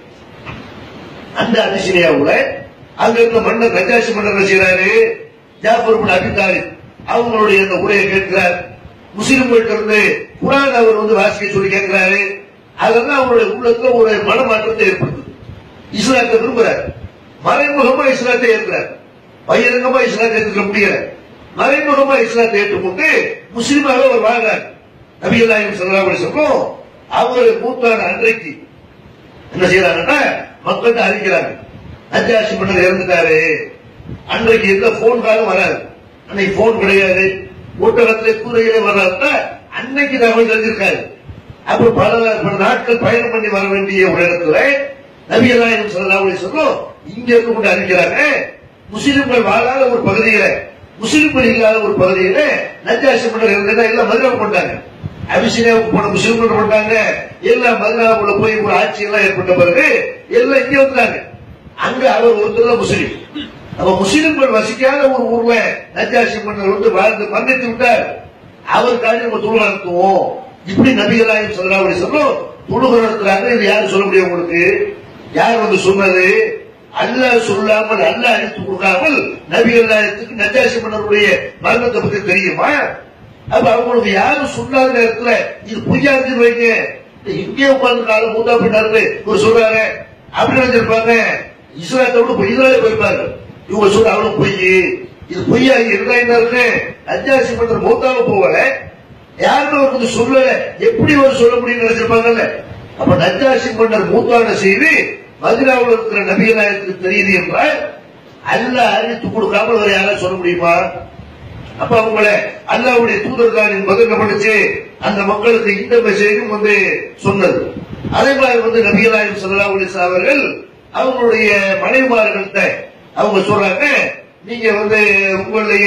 அந்த அபிசீனியாவுல அங்க இருந்த மன்னர் நஜாசி மன்னர் என்ன செய்யறாரு ஜாஃபர் பின் அபி தாலிப் அவங்களுடைய அந்த உரையை கேட்கிறார் முஸ்லிம்கள்ட்ட இருந்து குரான் அவர் வந்து வாசிக்க சொல்லி கேட்கிறாரு அதெல்லாம் அவருடைய உள்ளத்துல ஒரு மனமாற்றத்தை ஏற்படுத்துது இஸ்லாத்தை விரும்புறார் மறைமுகமா இஸ்லாத்தை ஏற்கிறார் பகிரங்கமா இஸ்லாத்தை ஏற்றுக்க முடியல மறைமுகமா இஸ்லாத்தை ஏற்றுக்கொண்டு முஸ்லீமாக அவர் வாழ்றார் நபிகளாயும் சொல்லலாம் சொல்லும் அவர் மூத்தான அன்றைக்கு என்ன செய்யறாங்கன்னா மக்கள்கிட்ட அறிக்கிறாங்க நஜாசி மன்னர் இறந்துட்டாரு அன்றைக்கு எந்த போன் காலம் வராது அன்னைக்கு போன் கிடையாது ஊட்டகத்திலே கூரையிலே வர்றாருன்னா அன்னைக்கு தகவல் தெரிஞ்சிருக்காரு அப்ப பல பல நாட்கள் பயணம் பண்ணி வர வேண்டிய ஒரு இடத்துல நபியலாயம் சல்லாவுடைய சொல்லும் இங்க இருந்து கொண்டு அறிவிக்கிறாங்க முஸ்லிம்கள் வாழாத ஒரு பகுதியில முஸ்லிம்கள் இல்லாத ஒரு பகுதியில நஜாசி மன்னர் இருந்ததா எல்லாம் மதுரை கொண்டாங்க அபிசினியாவுக்கு போன முஸ்லிம்கள் கொண்டாங்க எல்லாம் மதுராவுல போய் ஒரு ஆட்சி எல்லாம் ஏற்பட்ட பிறகு எல்லாம் இங்க வந்தாங்க அங்க அவர் ஒருத்தர் தான் முஸ்லீம் அப்ப முஸ்லிம்கள் வசிக்காத ஒரு ஊர்ல நஜாசி மன்னர் வந்து வாழ்ந்து மன்னித்து விட்டார் அவருக்காக நம்ம தொழுகை நடத்துவோம் இப்படி நபிகளாயும் சொல்லலாம் சொல்லும் தொழுகை நடத்துறாங்க இது யாரு சொல்ல முடியும் உங்களுக்கு யார் வந்து சொன்னது அல்லாஹ் சொல்லாமல் அல்லாஹ் அழித்து கொடுக்காமல் நபிகளாயத்துக்கு நஜாசி மன்னருடைய மரணத்தை பத்தி தெரியுமா அப்ப அவங்களுக்கு யாரும் சொல்லாத நேரத்துல இது பொய்யா இருந்து வைங்க இங்கே உட்கார்ந்து காலம் மூத்தா பின்னாரு ஒரு சொல்றாரு அப்படி நினைச்சிருப்பாங்க இஸ்லாத்தை விட பொய் இஸ்ராயல் போயிருப்பாரு இவங்க சொல்ற அவனும் பொய் இது பொய்யா இருந்தா என்ன இருக்கு நஜாசி மன்னர் மூத்தாவை போகல யாருமே அவருக்கு சொல்லல எப்படி அவர் சொல்ல முடியும்னு நினைச்சிருப்பாங்கல்ல அப்ப நஜாசி மன்னர் மூத்தான செய்து மதுராவில் இருக்கிற நபிகளாயத்துக்கு தெரியுது என்றால் அல்ல அறிவித்து கொடுக்காமல் வேற யாராவது சொல்ல முடியுமா அப்ப அவங்கள அல்லாவுடைய தூதர் தான் என்பது என்ன பண்ணுச்சு அந்த மக்களுக்கு இந்த மெசேஜும் வந்து சொன்னது அதே மாதிரி வந்து நபிகளாயம் சல்லா அலிஸ் அவர்கள் அவங்களுடைய மனைவிமார்கள்ட்ட அவங்க சொல்றாங்க நீங்க வந்து உங்களுடைய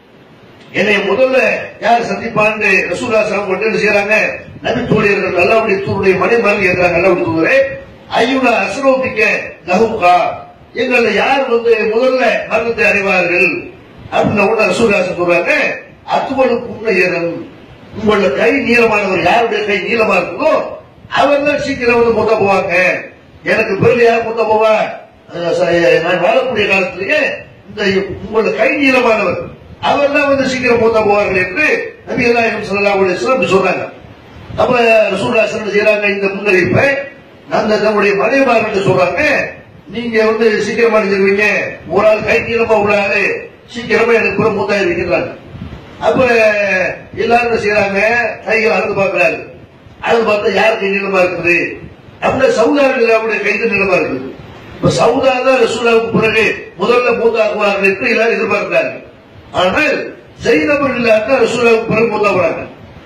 என்னை முதல்ல யார் சந்திப்பான்னு ரசூலா சாமி கொண்டு என்ன செய்யறாங்க நபி தோழியர்கள் அல்லாவுடைய தூருடைய மனைமார்கள் கேட்கிறாங்க அல்லாவுடைய தூதரே ஐயுலா அசரோபிக்க லஹுகா எங்களை யார் வந்து முதல்ல மரணத்தை அறிவார்கள் அப்படின்னு உடனே ரசூலாசன் சொல்றாங்க அத்துவலு புண்ணையரன் உங்களோட கை நீளமானவர் யாருடைய கை நீளமா இருக்குதோ அவர் தான் சீக்கிரம் வந்து மொத்த போவாங்க எனக்கு பிறகு யார் மொத்த போவா அஹ் ச- நான் வாழக்கூடிய காலத்திலேயே இந்த உங்களோட கை நீளமானவர் அவர் தான் வந்து சீக்கிரம் மூத்த போவார்கள் என்று நபி அல்லாஹிம் ஸல்லல்லாஹு அலைஹி வஸல்லம் அப்படி சொல்றாங்க அப்ப ரசூலுல்லாஹி ஸல்லல்லாஹு செய்யறாங்க இந்த முன்னறிவிப்பை அந்த நம்முடைய மனைவிமார்கிட்ட சொல்றாங்க நீங்க வந்து சீக்கிரமா நினைச்சிருவீங்க ஒரு ஆள் கை நீளமா உள்ள ஆளு சீக்கிரமா எனக்கு புற மூத்தாயிருக்கிறாங்க அப்ப எல்லாரும் என்ன செய்யறாங்க கைகள் அளந்து பார்க்கிறாரு அளந்து பார்த்தா யார் கை நீளமா இருக்குது அப்படின்னா சவுதாவில் அவருடைய கைது நீளமா இருக்குது இப்ப சவுதா தான் ரசூலாவுக்கு பிறகு முதல்ல மூத்தாக்குவார்கள் என்று எல்லாரும் எதிர்பார்க்கிறார்கள் ஆனால் ஜெயினபர் இல்லாத ரசூலாவுக்கு பிறகு மூத்தா போறாங்க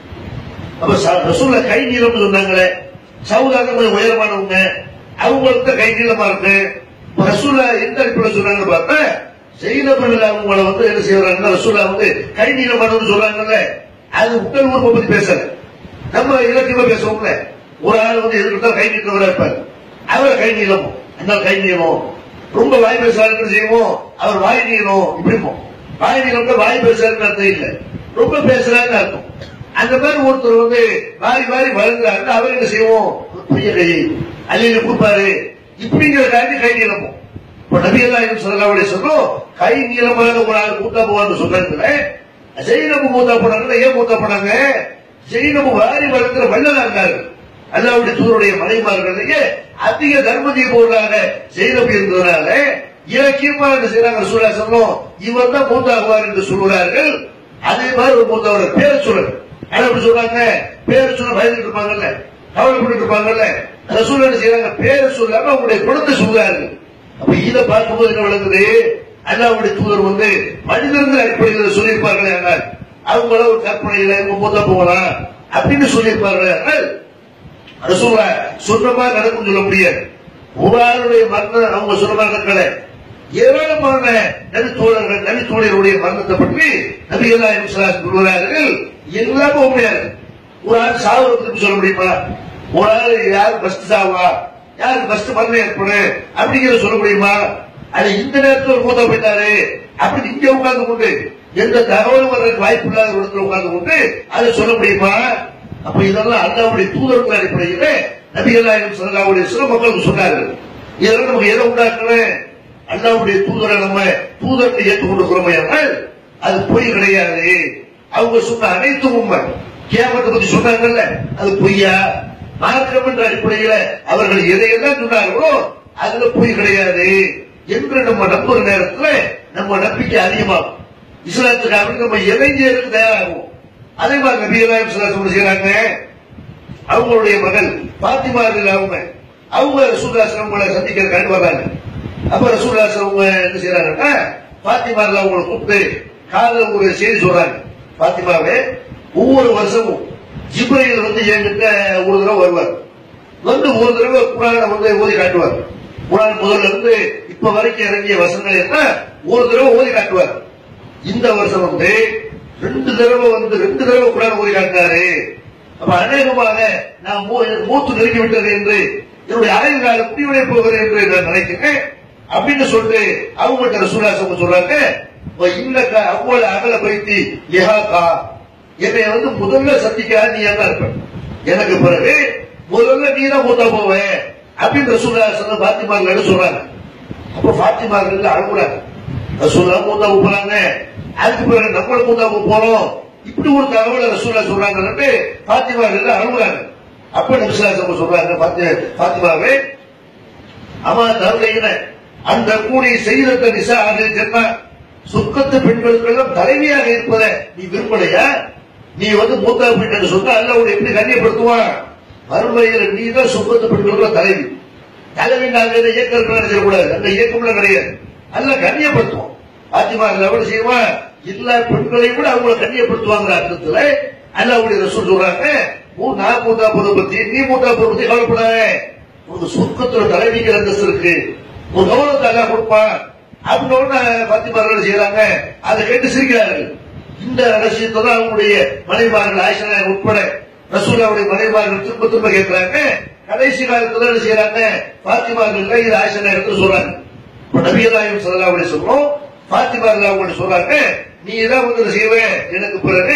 அப்ப ச- ரசூலா கை நீளம்னு சொன்னாங்களே சவுதா தான் கொஞ்சம் உயரமானவங்க அவங்களுக்கு தான் கை நீளமா இருக்கு இப்ப ரசூலா எந்த அடிப்படையில் சொன்னாங்க பார்த்தா ஜெயினபர் அவங்கள வந்து என்ன செய்யறாங்கன்னா ரசூலா வந்து கை நீளமானவங்க சொல்றாங்கல்ல அது உடல் உறுப்பை பத்தி பேசல நம்ம இலக்கியமா பேசுவோம்ல ஒரு ஆள் வந்து எதிர்க்கிட்ட கை நீட்டவரா இருப்பார் அவர் கை நீளம் அந்த கை நீளம் ரொம்ப வாய் பேசுறாருன்னு செய்வோம் அவர் வாய் நீளம் இப்படிப்போம் வாய் நீளம்னா வாய் பேசுறாருன்னு அர்த்தம் இல்ல ரொம்ப பேசுறாருன்னு அர்த்தம் அந்த மாதிரி ஒருத்தர் வந்து வாரி வாரி வளர்ந்தாருன்னா அவர் என்ன செய்வோம் பெரிய கை அள்ளியில கொடுப்பாரு இப்படிங்கிற காரணி கை நீளமும் இப்ப நபியெல்லாம் சொல்லலாவுடைய சொல்லும் கை நீளமான ஒரு ஆள் கூட்டா போவான்னு சொல்றதுல ஜெயினபு மூத்தா போனாங்க ஏன் மூத்தா போனாங்க ஜெயினபு வாரி வளர்க்கிற வள்ளலா இருந்தாரு அல்லாவுடைய தூருடைய மனைமார்களையே அதிக தர்மதிய பொருளாக ஜெயினபு இருந்ததுனால இலக்கியமா என்ன செய்யறாங்க சூழா சொல்லும் இவர் தான் மூத்தாகுவார் என்று சொல்கிறார்கள் அதே மாதிரி ஒரு மூத்தவர் பேர் சொல்லுங்க ஆனா எப்படி சொல்றாங்க பேர் சொல்ல பயந்துட்டு இருப்பாங்கல்ல கவலைப்பட்டு இருப்பாங்கல்ல ரசூல் என்ன செய்யறாங்க பேர் சொல்லாம அவங்களுடைய குணத்தை சொல்றாரு அப்ப இதை பார்க்கும்போது என்ன விளங்குது அல்லாவுடைய தூதர் வந்து மனிதர்கள் அடிப்படையில் சொல்லியிருப்பார்களே ஆனால் அவங்கள ஒரு கற்பனையில இவங்க மூத்த போகலாம் அப்படின்னு சொல்லியிருப்பார்களே ஆனால் ரசூலா சொன்ன மாதிரி நடக்கும் சொல்ல முடியாது ஒரு ஆளுடைய மரணம் அவங்க சொன்ன மாதிரி நடக்கல ஏராளமான நபித்தோழர்கள் நபித்தோழருடைய மரணத்தை பற்றி நபி எல்லாம் சொல்கிறார்கள் எல்லாமே உண்மையாது ஒரு ஆள் சாவு பத்தி சொல்ல முடியுமா ஒரு ஆள் யார் ஃபர்ஸ்ட் சாவா யாருக்கு ஃபர்ஸ்ட் மரணம் ஏற்படும் அப்படிங்கிறத சொல்ல முடியுமா அது இந்த நேரத்தில் ஒரு மூத்தா போயிட்டாரு அப்படி இங்க உட்கார்ந்து கொண்டு எந்த தகவலும் வர்றதுக்கு வாய்ப்பு இல்லாத ஒரு இடத்துல உட்கார்ந்து கொண்டு அதை சொல்ல முடியுமா அப்ப இதெல்லாம் அல்லாவுடைய தூதர்கள் அடிப்படையில் நபிகளாயும் சொல்லலாவுடைய சில மக்களுக்கு சொன்னார்கள் இதெல்லாம் நமக்கு எதை உண்டாக்கணும் அல்லாவுடைய தூதரை நம்ம தூதர்களை ஏற்றுக்கொண்டிருக்கிறோமே என்றால் அது பொய் கிடையாது அவங்க சொன்ன அனைத்தும் உண்மை கேமத்தை பத்தி சொன்னாங்கல்ல அது பொய்யா மார்க்கம் என்ற அடிப்படையில அவர்கள் எதையெல்லாம் சொன்னார்களோ அதுல பொய் கிடையாது என்று நம்ம நம்புற நேரத்துல நம்ம நம்பிக்கை அதிகமாகும் இஸ்லாத்துக்காக நம்ம இளைஞருக்கு தயாராகும் அதே மாதிரி நபிகளாயும் சில செய்யறாங்க அவங்களுடைய மகள் பாத்திமா இருக்குல்ல அவங்க அவங்க ரசூல்லாசனம் உங்களை சந்திக்கிறதுக்காண்டி வர்றாங்க அப்ப ரசூல்லாசனம் அவங்க என்ன செய்யறாங்கன்னா பாத்திமாரில் அவங்களை கூப்பிட்டு காதல ஒரு செய்தி சொல்றாங்க பாத்திமாவே ஒவ்வொரு வருஷமும் ஜிப்ரையில் வந்து என்கிட்ட ஒரு தடவை வருவார் வந்து ஒரு தடவை குரானை வந்து ஓதி காட்டுவார் குரான் முதல்ல இருந்து இப்ப வரைக்கும் இறங்கிய வசனங்கள் என்ன ஒரு தடவை ஓதி காட்டுவார் இந்த வருஷம் வந்து ரெண்டு தடவை வந்து ரெண்டு தடவை குரான் ஓதி காட்டினாரு அப்ப அநேகமாக நான் மூ- எனக்கு மூத்து நெருங்கி விட்டது என்று என்னுடைய ஆயுள் கால முடிவடைய போகிறது என்று நான் நினைக்கிறேன் அப்படின்னு சொல்லிட்டு அவங்கள்ட்ட ரசூலாசம் சொல்றாங்க "வ இன்னக அவ்வளவு அகல பைத்தி யஹாகா என்னை வந்து முதல்ல சந்திக்காத நீ என்ன இருப்ப எனக்கு பிறகு முதல்ல நீ தான் மூத்தா போவேன் அப்படின்னு ரசூலாசன் பாத்திமார்கள் சொல்றாங்க அப்ப பாத்திமார்கள் அழுகுறாங்க ரசூலா மூத்தா போறாங்க அதுக்கு பிறகு நம்மள மூத்தா போறோம் இப்படி ஒரு தகவலை ரசூலா சொல்றாங்கன்னு பாத்திமார்கள் அழுகுறாங்க அப்ப நபிசுலாசம் சொல்றாங்க பாத்தி- பாத்திமாவே அம்மா தருளையின அந்த கூடி செய்தத்த நிசா அது ஜென்ம சுக்கத்து பெண்களுக்கெல்லாம் தலைவியாக இருப்பதை நீ விரும்பலையா நீ வந்து மூத்தா பெண் சொன்னா அல்ல உன்னை எப்படி கண்ணியப்படுத்துவான் மறுமையில் நீ தான் சுக்கத்து பெண்களுக்கு தலைவி தலைவி நாங்க எதை இயக்கம் நினைச்சிடக்கூடாது அந்த இயக்கம்லாம் கிடையாது அல்ல கண்ணியப்படுத்துவோம் பாத்திமா எவ்வளவு செய்வான் எல்லா பெண்களையும் கூட அவங்களை கண்ணியப்படுத்துவாங்க அர்த்தத்துல அல்லாவுடைய ரசூல் சொல்றாங்க மூ- நான் மூத்தா போறதை பத்தி நீ மூத்தா போறதை பத்தி கவலைப்படாத உனக்கு சொர்க்கத்துல தலைவிக்கு அந்தஸ்து இருக்கு ஒரு கௌரவத்தை அல்லா கொடுப்பான் அப்படின்னு பாத்திமார்கள் செய்யறாங்க அதை கேட்டு சிரிக்கிறார்கள் இந்த ரகசியத்தை தான் அவங்களுடைய மனைவார்கள் ஆயிஷா உட்பட ரசூலாவுடைய மனைவார்கள் திரும்ப திரும்ப கேட்கிறாங்க கடைசி காலத்துல என்ன செய்யறாங்க பாத்திமார்கள் இது ஆயிஷா எடுத்து சொல்றாங்க இப்ப நபியதாயும் சல்லாவுடைய சொல்றோம் பாத்திமார்கள் அவங்க சொல்றாங்க நீ தான் வந்து இதை செய்வே எனக்கு பிறகு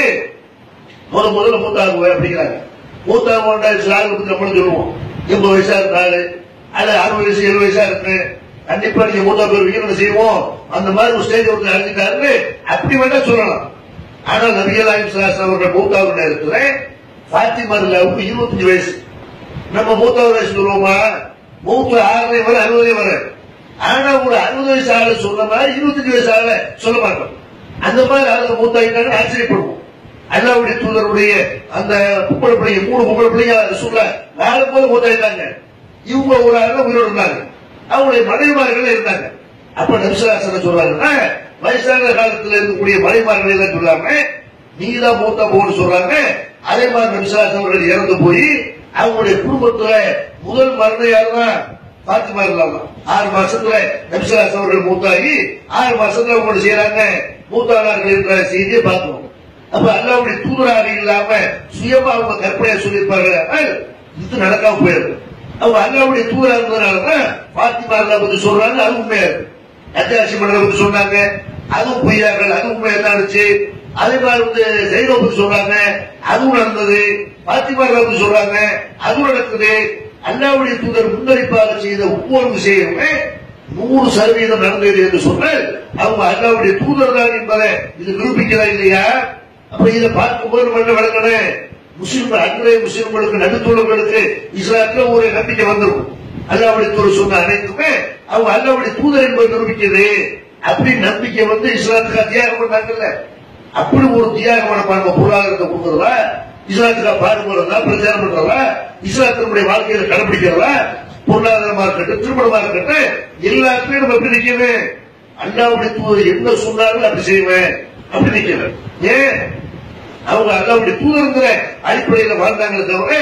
முத முதல்ல மூத்தாகுவேன் அப்படிங்கிறாங்க மூத்தாகுவோம்டா சிலாக பத்தி நம்மளும் சொல்லுவோம் எண்பது வயசா இருந்தாரு அல்ல அறுபது வயசு எழுபது வயசா இருக்கு கண்டிப்பா நீங்க மூத்தா போயிருவீங்கன்னு செய்வோம் அந்த மாதிரி ஒரு ஸ்டேஜ் ஒருத்தர் அழிஞ்சிட்டாருன்னு அப்படி வேணா சொல்லலாம் ஆனா நபியலாயும் சிலாசன் அவர்கள் மூத்தாவது நேரத்துல பாத்திமாரில் இருபத்தஞ்சு வயசு நம்ம மூத்தாவது வயசு சொல்லுவோமா மூத்த ஆறரை வரை அறுபதே வரை ஆனா ஒரு அறுபது வயசு ஆளு சொன்ன மாதிரி இருபத்தஞ்சு வயசு ஆள சொல்ல மாட்டோம் அந்த மாதிரி ஆளுங்க மூத்தாயிட்டாங்க ஆச்சரியப்படுவோம் அல்லாவுடைய தூதருடைய அந்த பொம்பளை பிள்ளைங்க மூணு பொம்பளை பிள்ளைங்க சொல்ல நாலு போது மூத்தாயிட்டாங்க இவங்க ஒரு ஆள் உயிரோடு இருந்தாங்க அவங்களுடைய மனைவிமார்கள் இருந்தாங்க அப்ப நபிசராசன சொல்றாங்கன்னா வயசான காலத்துல இருக்கக்கூடிய மனைவிமார்கள் எல்லாம் சொல்லாம நீங்க தான் மூத்தா போன்னு சொல்றாங்க அதே மாதிரி நபிசராசன் அவர்கள் இறந்து போய் அவங்களுடைய குடும்பத்துல முதல் மரணம் யாருதான் பாத்திமா இல்லாம ஆறு மாசத்துல நபிசராசன் அவர்கள் மூத்தாகி ஆறு மாசத்துல அவங்க செய்யறாங்க மூத்தானார்கள் என்ற செய்தியை பார்த்தோம் அப்ப அல்லாவுடைய தூதராக இல்லாம சுயமா அவங்க கற்பனையா சொல்லியிருப்பார்கள் ஆனால் இது நடக்காம போயிருக்கு அவங்க அல்லாவுடைய தூதரா இருந்ததுனாலதான் பாத்திமா அல்லா பத்தி சொல்றாங்க அது உண்மையா இருக்கு அத்தியாவசியம் மன்னரை பத்தி சொன்னாங்க அதுவும் பொய்யாக்கள் அதுவும் உண்மையா தான் இருந்துச்சு அதே மாதிரி வந்து ஜெயிலோ பத்தி சொல்றாங்க அதுவும் நடந்தது பாத்திமா அல்லா பத்தி சொல்றாங்க அதுவும் நடக்குது அல்லாவுடைய தூதர் முன்னறிப்பாக செய்த ஒவ்வொரு விஷயமுமே நூறு சதவீதம் நடந்தது என்று சொன்னால் அவங்க அல்லாவுடைய தூதர் தான் என்பதை இது நிரூபிக்கிறதா இல்லையா அப்ப இதை பார்க்கும்போது நம்ம என்ன விளக்கணும் முஸ்லிம் அன்றைய முஸ்லிம்களுக்கு நடுத்தோழர்களுக்கு இஸ்லாத்துல ஒரு நம்பிக்கை வந்துடும் அல்லாவுடைய தூதர் சொன்ன அனைத்துமே அவங்க அல்லாவுடைய தூதர் என்பது நிரூபிக்குது அப்படி நம்பிக்கை வந்து இஸ்லாத்துக்கு தியாகம் பண்ணாங்கல்ல அப்படி ஒரு தியாகம் நம்ம பொருளாதாரத்தை கொடுக்கறதா இஸ்லாத்துக்காக பாடுபடுறதா பிரச்சாரம் பண்றதா இஸ்லாத்தினுடைய வாழ்க்கையில கடைபிடிக்கிறதா பொருளாதாரமா இருக்கட்டும் திருமணமா இருக்கட்டும் எல்லாத்துலயும் நம்ம எப்படி நிக்கணும் அல்லாவுடைய தூதர் என்ன சொன்னாலும் அப்படி செய்வேன் அப்படி நிக்கணும் ஏன் அவங்க அல்லாவுடைய தூதருங்கிற அடிப்படையில வாழ்ந்தாங்களே தவிர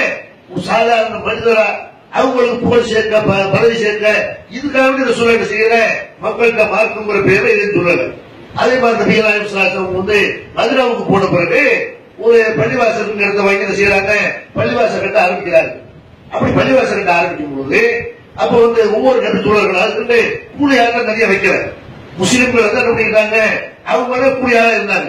ஒரு சாதாரண மனிதரா அவங்களுக்கு புகழ் சேர்க்க ப- பதவி சேர்க்க இதுக்காக இந்த சொல்ல செய்யற மக்கள்கிட்ட மார்க்குங்கிற பேரை இதை சொல்லல அதே மாதிரி நபிகளாயம் சாஸ்திரம் வந்து மதுராவுக்கு போன பிறகு ஒரு பள்ளிவாசல் இடத்த வாங்கி என்ன செய்யறாங்க பள்ளிவாசல் கட்ட ஆரம்பிக்கிறாங்க அப்படி பள்ளிவாசல் கட்ட ஆரம்பிக்கும் போது அப்ப வந்து ஒவ்வொரு நபி தோழர்கள் அதுக்கு கூலி யாரும் நிறைய வைக்கல முஸ்லிம்கள் வந்து என்ன பண்ணிருக்காங்க அவங்க வந்து கூலியாக இருந்தாங்க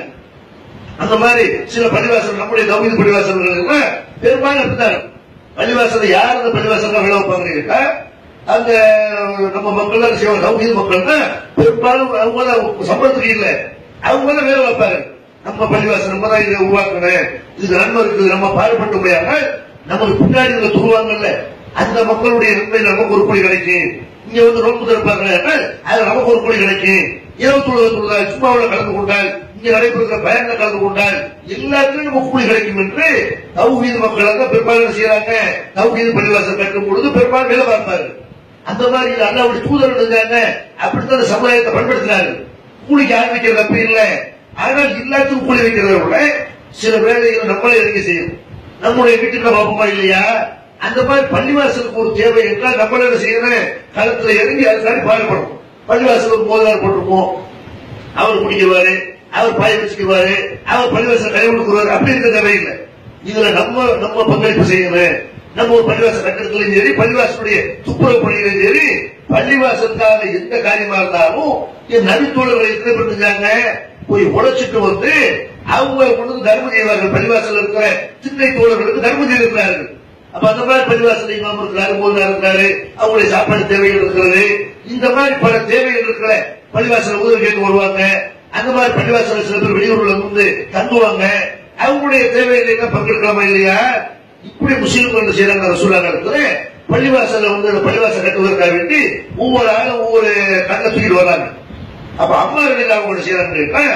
அந்த மாதிரி சில பள்ளிவாசல் நம்முடைய தௌஹீத் பள்ளிவாசல்கள் எல்லாம் பெரும்பாலும் அப்படித்தான் பள்ளிவாசல் யார் அந்த பள்ளிவாசல் வேலை வைப்பாங்க கேட்டா அந்த நம்ம மக்கள் தான் செய்வாங்க தௌஹீத் மக்கள் தான் பெரும்பாலும் அவங்க தான் சம்பளத்துக்கு இல்ல அவங்க தான் வேலை வைப்பாங்க நம்ம பள்ளிவாசல் நம்ம தான் இதை உருவாக்கணும் இதுக்கு நன்மை இருக்குது நம்ம பாடுபட்டு முடியாமல் நமக்கு பின்னாடி இதை துருவாங்கல்ல அந்த மக்களுடைய நன்மை நமக்கு ஒரு கோடி கிடைக்கும் இங்க வந்து நோன்பு திறப்பாங்க அது நமக்கு ஒரு கோடி கிடைக்கும் இரவு தொழுவதுள்ள சும்மாவில் கலந்து கொண்டால் இங்க நடைபெறுகிற பயன்ல கலந்து கொண்டால் எல்லாத்துலயும் நமக்கு கூலி கிடைக்கும் என்று தௌஹீது மக்கள் தான் பெரும்பாலும் செய்யறாங்க தௌஹீது பள்ளிவாசல் கட்டும் பொழுது பெரும்பாலும் வேலை பார்ப்பாரு அந்த மாதிரி இது அல்லாவுடைய தூதர் இருந்தாங்க அப்படித்தான் அந்த சமுதாயத்தை பண்படுத்தினாரு கூலிக்கு ஆரம்பிக்கிறது அப்படி இல்லை ஆனால் எல்லாத்துக்கும் கூலி வைக்கிறத விட சில வேலைகளை நம்மளே இறங்கி செய்யும் நம்முடைய வீட்டுக்கு பார்ப்போமா இல்லையா அந்த மாதிரி பள்ளிவாசலுக்கு ஒரு தேவை என்றால் நம்மள என்ன செய்யணும் களத்துல இறங்கி அதுக்காண்டி பாடுபடும் பள்ளிவாசல் ஒரு மோதலார் போட்டிருப்போம் அவர் குடிக்குவாரு அவர் பாய வச்சுக்குவாரு அவர் பள்ளிவாசல் கை கொடுக்குவாரு அப்படி இருக்க தேவையில்லை இதுல நம்ம நம்ம பங்களிப்பு செய்யணும் நம்ம ஒரு பள்ளிவாசல் கட்டடத்திலும் சரி பள்ளிவாசலுடைய துப்புரவு பணியிலும் சரி பள்ளிவாசலுக்காக எந்த காரியமா இருந்தாலும் என் நபித்தோழர்களை எத்தனை பேர் செஞ்சாங்க போய் உழைச்சிட்டு வந்து அவங்க கொண்டு வந்து தர்மம் செய்வார்கள் பள்ளிவாசல் இருக்கிற சின்ன தோழர்களுக்கு தர்மம் செய்திருக்கிறார்கள் அப்ப அந்த மாதிரி பள்ளிவாசல் இமாம் இருக்கிறாரு மோதா இருக்கிறாரு அவங்களுடைய சாப்பாடு தேவைகள் இருக்கிறது இந்த மாதிரி பல தேவைகள் இருக்கிற பள்ளிவாசல் உதவி கேட்டு வருவாங்க அந்த மாதிரி பள்ளிவாசல் சில பேர் வெளியூர்ல வந்து தங்குவாங்க அவங்களுடைய தேவைகள் என்ன பங்கெடுக்கலாமா இல்லையா இப்படி முஸ்லீம்கள் என்ன செய்யறாங்க ரசூலா நடத்துல பள்ளிவாசல்ல வந்து அந்த பள்ளிவாசல் கட்டுவதற்காக வேண்டி ஒவ்வொரு ஆளும் ஒவ்வொரு கண்ணை தூக்கிட்டு வர்றாங்க அப்ப அம்மா ரெண்டு அவங்க என்ன செய்யறாங்க கேட்டா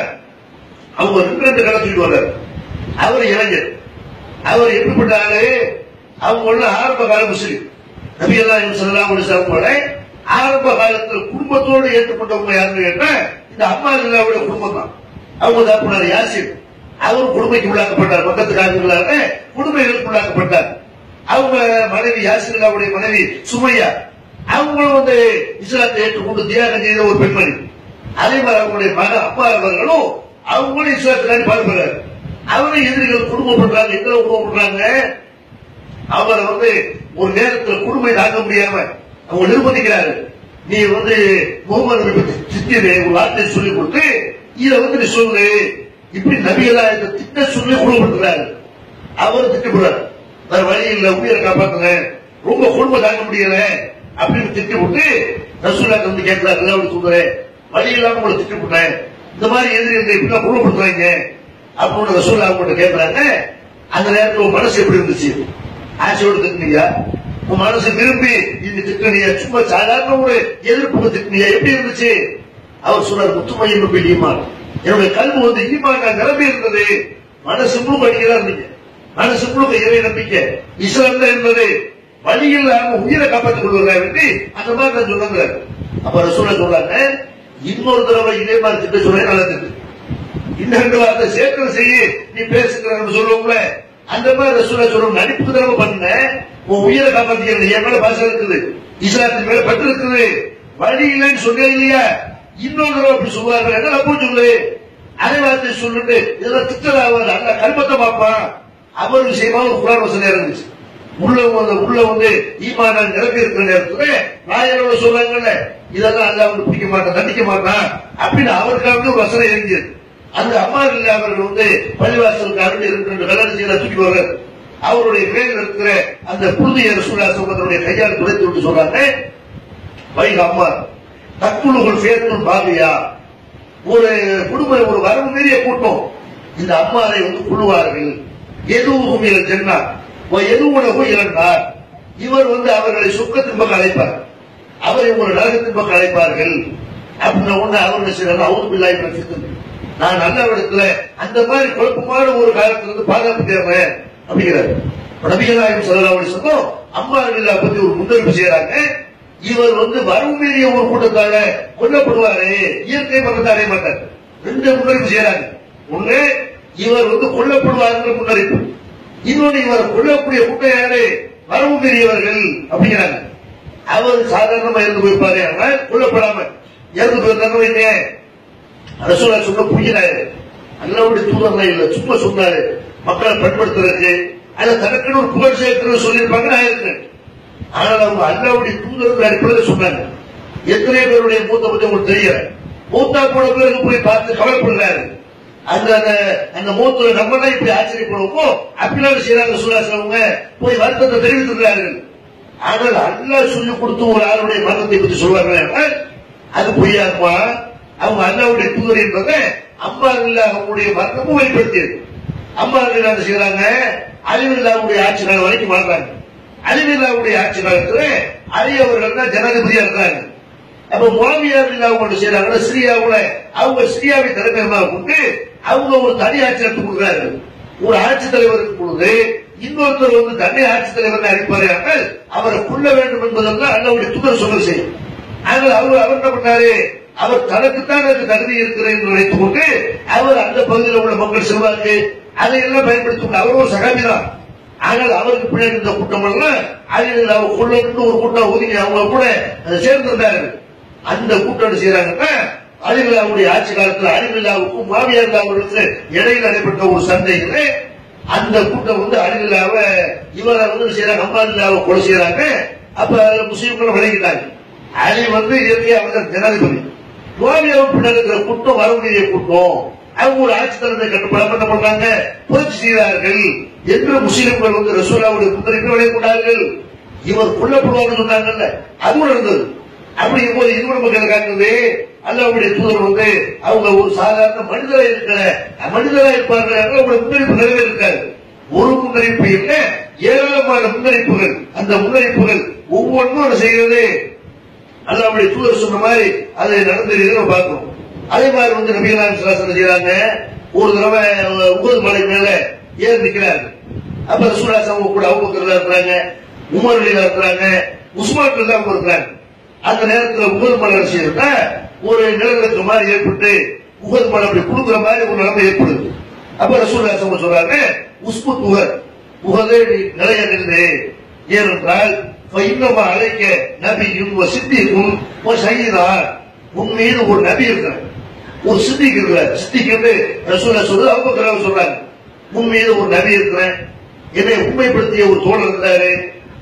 அவங்க ரெண்டு ரெண்டு கடை தூக்கிட்டு வர்றாரு அவர் இளைஞர் அவர் எப்படிப்பட்ட ஆளு அவங்க உள்ள ஆரம்ப கால முஸ்லீம் நபியெல்லாம் சொல்லலாம் கூட ஆரம்ப காலத்தில் குடும்பத்தோடு ஏற்றுக்கொண்டவங்க யாருன்னு கேட்டா இந்த அம்மா இல்லாவோட குடும்பம் தான் அவங்க தகப்பனார் யாசிர் அவர் கொடுமைக்கு உள்ளாக்கப்பட்டார் பக்கத்து காரணங்களாக கொடுமைகளுக்கு உள்ளாக்கப்பட்டார் அவங்க மனைவி யாசில்லாவுடைய மனைவி சுமையா அவங்களும் வந்து இஸ்லாத்தை ஏற்றுக்கொண்டு தியாகம் செய்த ஒரு பெண்மணி அதே மாதிரி அவங்களுடைய மக அப்பா அவர்களும் அவங்களும் இஸ்லாத்துக்காண்டி பாடுபடுறாரு அவரை எதிரிகள் குடும்பம் பண்றாங்க எந்த குடும்பம் பண்றாங்க அவரை வந்து ஒரு நேரத்தில் குடும்பம் தாங்க முடியாம அவங்க நிர்பந்திக்கிறாரு நீ வந்து முகமது நபி சித்திரு ஒரு வார்த்தை சொல்லி கொடுத்து இத வந்து நீ சொல்லு இப்படி நபிகளா இந்த திட்ட சொல்லி குடும்பப்படுத்துறாரு அவர் திட்டப்படுறாரு வேற வழி இல்ல உயிரை காப்பாத்துங்க ரொம்ப குடும்பம் தாங்க முடியல அப்படின்னு திட்டப்பட்டு ரசூலாக்கு வந்து கேட்கிறாரு அப்படி சொல்றேன் வழி இல்லாம உங்களை திட்டப்பட்டேன் இந்த மாதிரி எதிரி இப்படிலாம் குடும்பப்படுத்துறாங்க அப்படின்னு ரசூலா அவங்கள்ட்ட கேட்கறாங்க அந்த நேரத்தில் உன் மனசு எப்படி இருந்துச்சு ஆசையோடு திட்டினியா உன் மனசு விரும்பி இந்த திட்டணியா சும்மா சாதாரண ஒரு எதிர்ப்புக்கு திட்டணியா எப்படி இருந்துச்சு அவர் சொன்னார் முத்துமையின் போய் ஈமான் என்னுடைய கல்வி வந்து ஈமான் நிரம்பி இருந்தது மனசு முழு படிக்கிறா இருந்தீங்க மனசு முழு இறை நம்பிக்கை இஸ்லாம் தான் இருந்தது வழி இல்லாம உயிரை காப்பாற்றிக் கொள்வதற்காக வேண்டி அந்த மாதிரி நான் சொன்னாங்க அப்ப ரசூலா சொல்றாங்க இன்னொரு தடவை இதே மாதிரி திட்ட சொல்றேன் நல்ல திட்டு இன்னும் ரெண்டு வார்த்தை சேர்க்கை செய்ய நீ பேசுகிறன்னு சொல்லுவோம்ல அந்த மாதிரி ரசூலா சொல்றோம் நடிப்பு தடவை பண்ண உன் உயிரை காப்பாத்திக்கிறது என் மேல பாசம் இருக்குது இஸ்லாத்தின் மேல பற்று இருக்குது வழி இல்லைன்னு சொன்னது இல்லையா இன்னொரு தடவை அப்படி சொல்லுவாங்க என்ன அப்போ சொல்லு அதே வார்த்தை சொல்லிட்டு இதெல்லாம் திட்டலாவது அந்த கல்பத்தை பார்ப்பான் அவர் விஷயமா ஒரு குரான் வசனம் இருந்துச்சு உள்ள வந்து உள்ள வந்து ஈமான நிரப்பி இருக்கிற நேரத்துல நாயரோட சொல்றாங்கல்ல இதெல்லாம் அல்ல வந்து பிடிக்க மாட்டான் தண்டிக்க மாட்டான் அப்படின்னு அவருக்காக ஒரு வசனம் இறங்கியது அந்த அம்மா இல்ல அவர்கள் வந்து பள்ளிவாசலுக்கு அருள் இருக்கிற கல்யாணம் செய்யல தூக்கி வர்றாரு அவருடைய பேரில் இருக்கிற அந்த புதிய ரசூலா சோதனுடைய கையால் துடைத்து விட்டு சொல்றாங்க வைக அம்மா தக்குழுகள் சேர்த்தும் பாவியா ஒரு குடும்ப ஒரு வரவு மீறிய கூட்டம் இந்த அம்மாரை வந்து கொள்வார்கள் எதுவும் ஜென்னா எது உணவு இழந்தார் இவர் வந்து அவர்களை சுக்கத்தின் பக்கம் அழைப்பார் அவரை ஒரு நரகத்தின் பக்கம் அழைப்பார்கள் அப்படின்ன உடனே அவர்கள் செய்யறாங்க அவரு பிள்ளாய் பிரசித்தது நான் நல்ல இடத்துல அந்த மாதிரி குழப்பமான ஒரு காலத்துல இருந்து பாதுகாப்பு தேவை அப்படிங்கிறார் நபிகளாயும் சொல்லலாம் சொன்னோம் அம்மா இல்லா பத்தி ஒரு முன்னறிவு செய்யறாங்க இவர் வந்து வரவு மீறிய ஒரு கூட்டத்தால கொல்லப்படுவாரு இயற்கை மரணத்தை அடைய மாட்டார் ரெண்டு முன்னறிவு செய்யறாங்க ஒண்ணு இவர் வந்து கொல்லப்படுவாருங்கிற முன்னறிப்பு இன்னொன்னு இவரை கொல்லக்கூடிய கூட்டம் யாரு வரவு பெரியவர்கள் அப்படிங்கிறாங்க அவர் சாதாரணமா இருந்து போயிருப்பாரு ஆனால் கொல்லப்படாம இறந்து போயிருந்தாங்க வைங்க ரசூலா சொன்ன புரிகிறாரு அல்லாவுடைய தூதர்லாம் இல்ல சும்மா சொன்னாரு மக்களை பண்படுத்துறதுக்கு அதுல தனக்குன்னு ஒரு புகழ் சேர்க்கிறது சொல்லியிருப்பாங்க நான் இருக்கேன் ஆனால் அவங்க அல்லாவுடைய தூதர்கள் அடிப்படையில் சொன்னாங்க எத்தனை பேருடைய மூத்த பத்தி உங்களுக்கு தெரியல மூத்தா போன பேருக்கு போய் பார்த்து கவலைப்படுறாரு அந்த அந்த அந்த மூத்துல நம்ம தான் இப்படி ஆச்சரியப்படுவோமோ அப்படிலாம் செய்யறாங்க சுல்லாசவங்க போய் வருத்தத்தை தெரிவித்திருக்கிறார்கள் ஆனால் அல்லாஹ் சொல்லி கொடுத்து ஒரு ஆளுடைய மரணத்தை பற்றி சொல்வார்கள் அது பொய்யாக்குமா அவங்க அல்லாவுடைய தூதர் என்பதை அம்மா இல்ல அவங்களுடைய மரணமும் வெளிப்படுத்தியது அம்மா என்ன செய்யறாங்க அழிவில்லாவுடைய ஆட்சி காலம் வரைக்கும் வாழ்றாங்க அழிவில்லாவுடைய ஆட்சி காலத்துல அலி அவர்கள் தான் ஜனாதிபதியா இருக்கிறாங்க அப்ப முவாமியார் அவங்க செய்யறாங்கன்னா சிரியாவுல அவங்க சிரியாவை தலைமையமாக கொண்டு அவங்க ஒரு தனி ஆட்சி நடத்தி கொடுக்குறாரு ஒரு ஆட்சி தலைவருக்கு பொழுது இன்னொருத்தர் வந்து தன்னை ஆட்சி தலைவர் அடிப்பார்கள் அவரை கொள்ள வேண்டும் என்பதெல்லாம் அல்லாவுடைய தூதர் சொல்ல செய்யும் ஆனால் அவர் அவர் என்ன பண்ணாரு அவர் தனக்குத்தான் அதுக்கு தகுதி இருக்கிறது என்று நினைத்துக் கொண்டு அவர் அந்த பகுதியில் உள்ள மக்கள் செல்வாக்கு அதையெல்லாம் பயன்படுத்திக் கொண்டு அவர் ஒரு சகாபி தான் ஆனால் அவருக்கு பின்னாடி இந்த கூட்டம் எல்லாம் அதில் அவர் கொள்ளன்னு ஒரு கூட்டம் ஒதுங்கி அவங்க கூட சேர்ந்திருந்தார்கள் அந்த கூட்டம் செய்யறாங்கன்னா அலிவிழாவுடைய ஆட்சி காலத்தில் அலிவிழாவுக்கும் மாவியார் அவர்களுக்கு இடையில் நடைபெற்ற ஒரு சண்டையில அந்த கூட்டம் வந்து அலிவிழாவ இவரை வந்து செய்யறாங்க அம்மாவிழாவை கொலை செய்யறாங்க அப்ப முஸ்லீம்களும் விளங்கிட்டாங்க அலி வந்து இயற்கையா வந்து ஜனாதிபதி மாவியாவுக்கு பின்னாடி இருக்கிற கூட்டம் வரக்கூடிய கூட்டம் அவங்க ஒரு ஆட்சி தலைமை கட்டுப்பாடு என்ன பண்றாங்க புரட்சி செய்கிறார்கள் என்று முஸ்லிம்கள் வந்து ரசூலாவுடைய புத்தரிப்பு விளையக்கூடார்கள் இவர் கொல்லப்படுவார்னு சொன்னாங்கல்ல அதுவும் நடந்தது அப்படி போது இது நம்ம காட்டுறது அல்லாவுடைய தூதர் வந்து அவங்க ஒரு சாதாரண மனிதரா இருக்கிற மனிதரா இருப்பார்கள் அவங்களுடைய முன்னறிப்பு நிறைவேறிருக்காரு ஒரு முன்னறிப்பு இல்ல ஏராளமான முன்னறிப்புகள் அந்த முன்னறிப்புகள் ஒவ்வொன்றும் அதை செய்யறது அல்லாவுடைய தூதர் சொன்ன மாதிரி அதை நடந்து நம்ம பார்க்கணும் அதே மாதிரி வந்து நபிகளாம் சாசனம் செய்யறாங்க ஒரு தடவை உகது மலை மேல ஏறி நிக்கிறாங்க அப்ப ரசூலாசம் கூட அவங்க இருக்கிறாங்க உமர் அலிலா இருக்கிறாங்க உஸ்மான் எல்லாம் இருக்கிறாங்க அந்த நேரத்தில் உகது மலை செய்யறதா ஒரு நிலநடுக்க மாதிரி ஏற்பட்டு உகது மலை அப்படி குடுக்குற மாதிரி ஒரு நிலைமை ஏற்படுது அப்ப ரசூலாசம் சொல்றாங்க உஸ்புத் உகர் உகதே நீ நிலைய நின்று ஏனென்றால் இன்னமா அழைக்க நபியும் சித்திக்கும் சைதா உன் மீது ஒரு நபி இருக்கிறார் ஒரு சித்திக் இருக்கிறார் சித்திக் என்று ரசூலா சொல்றது அவங்க சொல்றாங்க உன் மீது ஒரு நபி இருக்கிறேன் என்னை உண்மைப்படுத்திய ஒரு தோழர் இருக்கிறாரு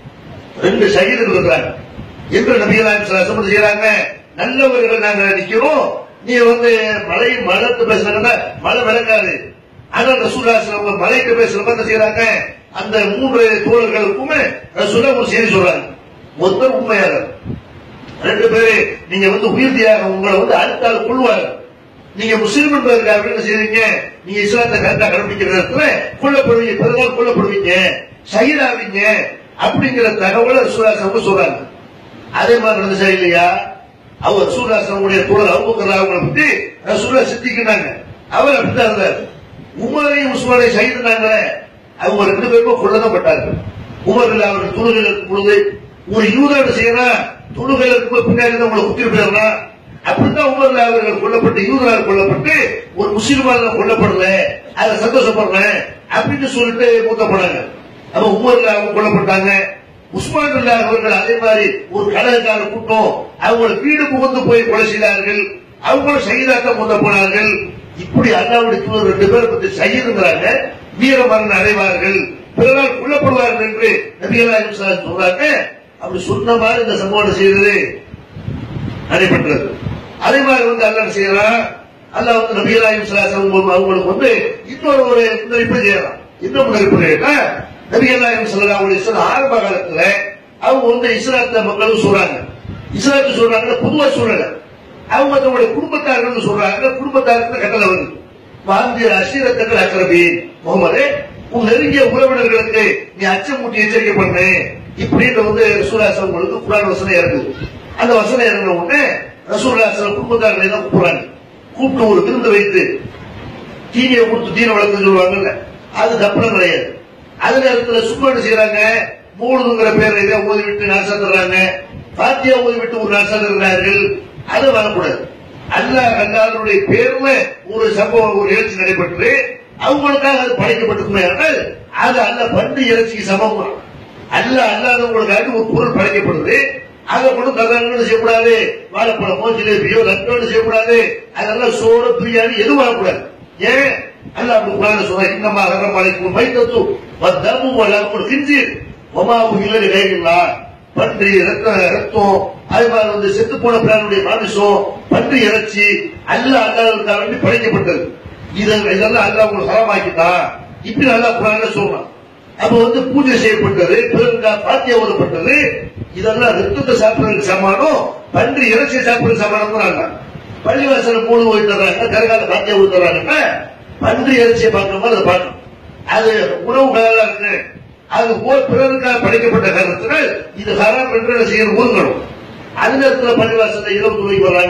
ரெண்டு சகிதர்கள் இருக்கிறாங்க என்று நபிகளாம் சமன் செய்யறாங்க நல்லவர்கள் நாங்க நிக்கிறோம் நீ வந்து மலை மலத்து பேசுறாங்கன்னா மழை விளங்காது ஆனா ரசூலாசனம் மலைக்கு பேசுறப்ப என்ன செய்யறாங்க அந்த மூன்று தோழர்களுக்குமே ரசூலா ஒரு செய்தி சொல்றாங்க ஒருத்தர் உண்மையாளர் ரெண்டு பேரு நீங்க வந்து உயிர் தியாகம் உங்களை வந்து அடுத்தால் கொள்வார் நீங்க முஸ்லீம் என்பதற்காக என்ன செய்வீங்க நீங்க இஸ்லாத்தை கரெக்டா கடைபிடிக்கிற நேரத்துல கொல்லப்படுவீங்க பிறகு கொல்லப்படுவீங்க சகிதாவீங்க அப்படிங்கிற தகவலை ரசூலாசனம் சொல்றாங்க அதே மாதிரி நடந்துச்சா இல்லையா அவர் ரசூலாசனமுடைய தோழர் அவுபக்கர் அவங்களை பத்தி ரசூலா சித்திக்கினாங்க அவர் அப்படித்தான் இருந்தார் உமரையும் உஸ்மானை சகிதுனாங்களே அவங்க ரெண்டு பேருமே கொல்லப்பட்டார்கள் உமர் அவர் தொழுகையில் இருக்கும் பொழுது ஒரு யூதர் செய்யணும் தொழுகையில் இருக்கும் பின்னாடி தான் உங்களை குத்தி போயிடலாம் அப்படித்தான் உமர்ல அவர்கள் கொல்லப்பட்டு யூதரால் கொல்லப்பட்டு ஒரு முஸ்லிமாக கொல்லப்படல அதை சந்தோஷப்படுறேன் அப்படின்னு சொல்லிட்டு மூத்தப்படாங்க அப்ப உமர்ல அவங்க கொல்லப்பட்டாங்க உஸ்மான் இல்லா அவர்கள் அதே மாதிரி ஒரு கழகக்கார கூட்டம் அவங்கள வீடு புகுந்து போய் கொலை செய்தார்கள் அவங்களும் சகிதாக்க மூத்த போனார்கள் இப்படி அல்லாவுடைய தூதர் ரெண்டு பேரை பத்தி சகிதுங்கிறாங்க வீர மரணம் அடைவார்கள் பிறரால் கொல்லப்படுவார்கள் என்று நபிகளாயும் சொல்றாங்க அப்படி சொன்ன மாதிரி இந்த சம்பவம் செய்தது நடைபெற்றது அதே மாதிரி வந்து அல்ல செய்யறான் அல்ல வந்து நபிகளாயும் அவங்களுக்கு வந்து இன்னொரு ஒரு முன்னறிப்பு செய்யலாம் இன்னும் முன்னறிப்பு கேட்டா நபிகளாயும் சொல்லலாம் ஆரம்ப காலத்துல அவங்க வந்து இஸ்லாத்த மக்களும் சொல்றாங்க இஸ்லாத்து சொல்றாங்க பொதுவா சொல்லல அவங்க தங்களுடைய குடும்பத்தார்கள் சொல்றாங்க குடும்பத்தாருக்கு கட்டளை வருது வாந்திய அசீரத்தங்கள் அக்கரபி முகமது உன் நெருங்கிய உறவினர்களுக்கு நீ அச்சமூட்டி எச்சரிக்கை பண்ணு இப்படின்னு வந்து ரசூலாசம் உங்களுக்கு குரான் வசனம் இறங்குது அந்த வசனம் இறங்கின உடனே ரசூலாசனம் குடும்பத்தார்களை தான் கூப்பிடுறாங்க கூப்பிட்டு ஒரு விருந்து வைத்து தீனியை கொடுத்து தீன வளர்த்து சொல்லுவாங்கல்ல அது தப்பனம் கிடையாது அது நேரத்தில் சும்மா என்ன செய்யறாங்க மூணுங்கிற பேர் இதை ஓதி விட்டு நாசா தர்றாங்க பாத்தியா ஓதி விட்டு ஒரு நாசா தர்றார்கள் அது வரக்கூடாது அல்லாஹ் அல்லாஹ்வுடைய பேர்ல ஒரு சம்பவம் ஒரு நிகழ்ச்சி நடைபெற்று அவங்களுக்காக அது படைக்கப்பட்டிருக்குமே ஆனால் அது அல்ல பன்றி இறைச்சிக்கு சமம் அல்ல அல்லாதவங்களுக்காக ஒரு பொருள் படைக்கப்படுது அதை கொண்டு தர்றாங்கன்னு செய்யக்கூடாது வாழைப்பழமோ ஜிலேபியோ லட்டோன்னு செய்யக்கூடாது அதெல்லாம் சோறு பிரியாணி எதுவும் வரக்கூடாது ஏன் அல்ல அப்படி குரான சொல்ற இன்னமா அகரம் அழைக்கும் மைத்தத்து வத்தமு வளர்க்கும் கிஞ்சீர் ஒமாவு இல்லை வேகில்லா பன்றி ரத்தம் ரத்தம் அது மாதிரி வந்து செத்து போன பிராணுடைய மாமிசம் பன்றி இறைச்சி அல்ல அல்லாதவர்களுக்காக வேண்டி படைக்கப்பட்டது இதை இதெல்லாம் அல்ல உங்களுக்கு ஹரமாக்கிட்டான் இப்படி நல்லா குரான சொல்றான் அப்ப வந்து பூஜை செய்யப்பட்டது பிறகு பாத்தியா ஓதப்பட்டது இதெல்லாம் ரத்தத்தை சாப்பிடுறதுக்கு சமானம் பன்றி இறைச்சி சாப்பிடுறது சமானம் தான் பள்ளிவாசல மூணு போய் தர்றாங்க கரகால பாத்தியா ஊத்துறாங்கன்னா பன்றி இறைச்சியை பார்க்கணும் அதை பார்க்கணும் அது உணவு கலரா இருக்கு அது போல் பிறருக்காக படைக்கப்பட்ட காரணத்தினால் இது ஹராம் என்று செய்யற ஊருங்களும் அந்த நேரத்துல பள்ளிவாசல இரவு துணைக்கு வர்றாங்க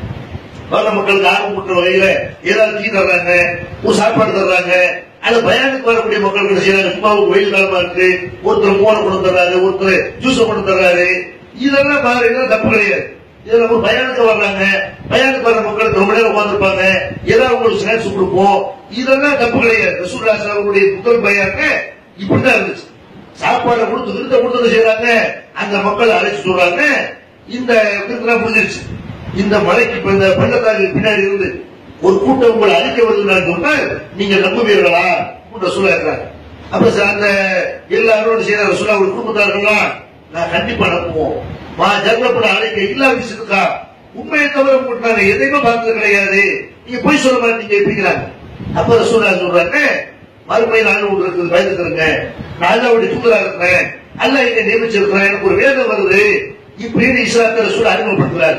வர மக்களுக்கு ஆர்வம் கூட்டுற வகையில ஏதாவது டீ தர்றாங்க ஒரு சாப்பாடு தர்றாங்க அது பயானுக்கு வரக்கூடிய மக்களுக்கு என்ன செய்யறாங்க சும்மா ஒரு வெயில் காலமா இருக்கு ஒருத்தர் மோரை கொண்டு தர்றாரு ஒருத்தர் ஜூஸ கொண்டு தர்றாரு இதெல்லாம் பாரு இதெல்லாம் தப்பு கிடையாது இதுல ஒரு பயானுக்கு வர்றாங்க பயானுக்கு வர்ற மக்களுக்கு ரொம்ப நேரம் உட்காந்துருப்பாங்க ஏதாவது உங்களுக்கு ஸ்நாக்ஸ் கொடுப்போம் இதெல்லாம் தப்பு கிடையாது ரசூல்லா அவருடைய முதல் பயானுக்கு இப்படிதான் இருந்துச்சு சாப்பாடு கொடுத்து விருந்த கொடுத்து செய்யறாங்க அந்த மக்களை அழைச்சு சொல்றாங்க இந்த விருந்தெல்லாம் முடிஞ்சிருச்சு இந்த மலைக்கு இப்ப இந்த பள்ளத்தாக்கு பின்னாடி இருந்து ஒரு கூட்டம் உங்களை அழிக்க வருதுன்னு சொன்னால் நீங்க நம்புவீர்களா கூட்டம் சொல்ல இருக்கிறாங்க அப்ப ச- அந்த எல்லாரும் செய்யற சொல்ல ஒரு குடும்பத்தார்கள்லாம் நான் கண்டிப்பா நம்புவோம் மா ஜர்னப்பட அழைக்க இல்லாத விஷயத்துக்கா உண்மையை தவிர உங்களுக்கு நாங்க எதையுமே பார்த்தது கிடையாது நீங்க போய் சொல்ல மாட்டீங்க எப்படிங்கிறாங்க அப்ப ரசூலா சொல்றாங்க மறுமை நாள் ஒன்று இருக்குது பயந்துக்கிறேங்க நான் அல்லாவுடைய தூதரா இருக்கிறேன் அல்ல இங்க நியமிச்சிருக்கிறேன் எனக்கு ஒரு வேதம் வருது இப்படின்னு இஸ்லாத்தை ரசூல் அறிமுகப்படுத்துறாரு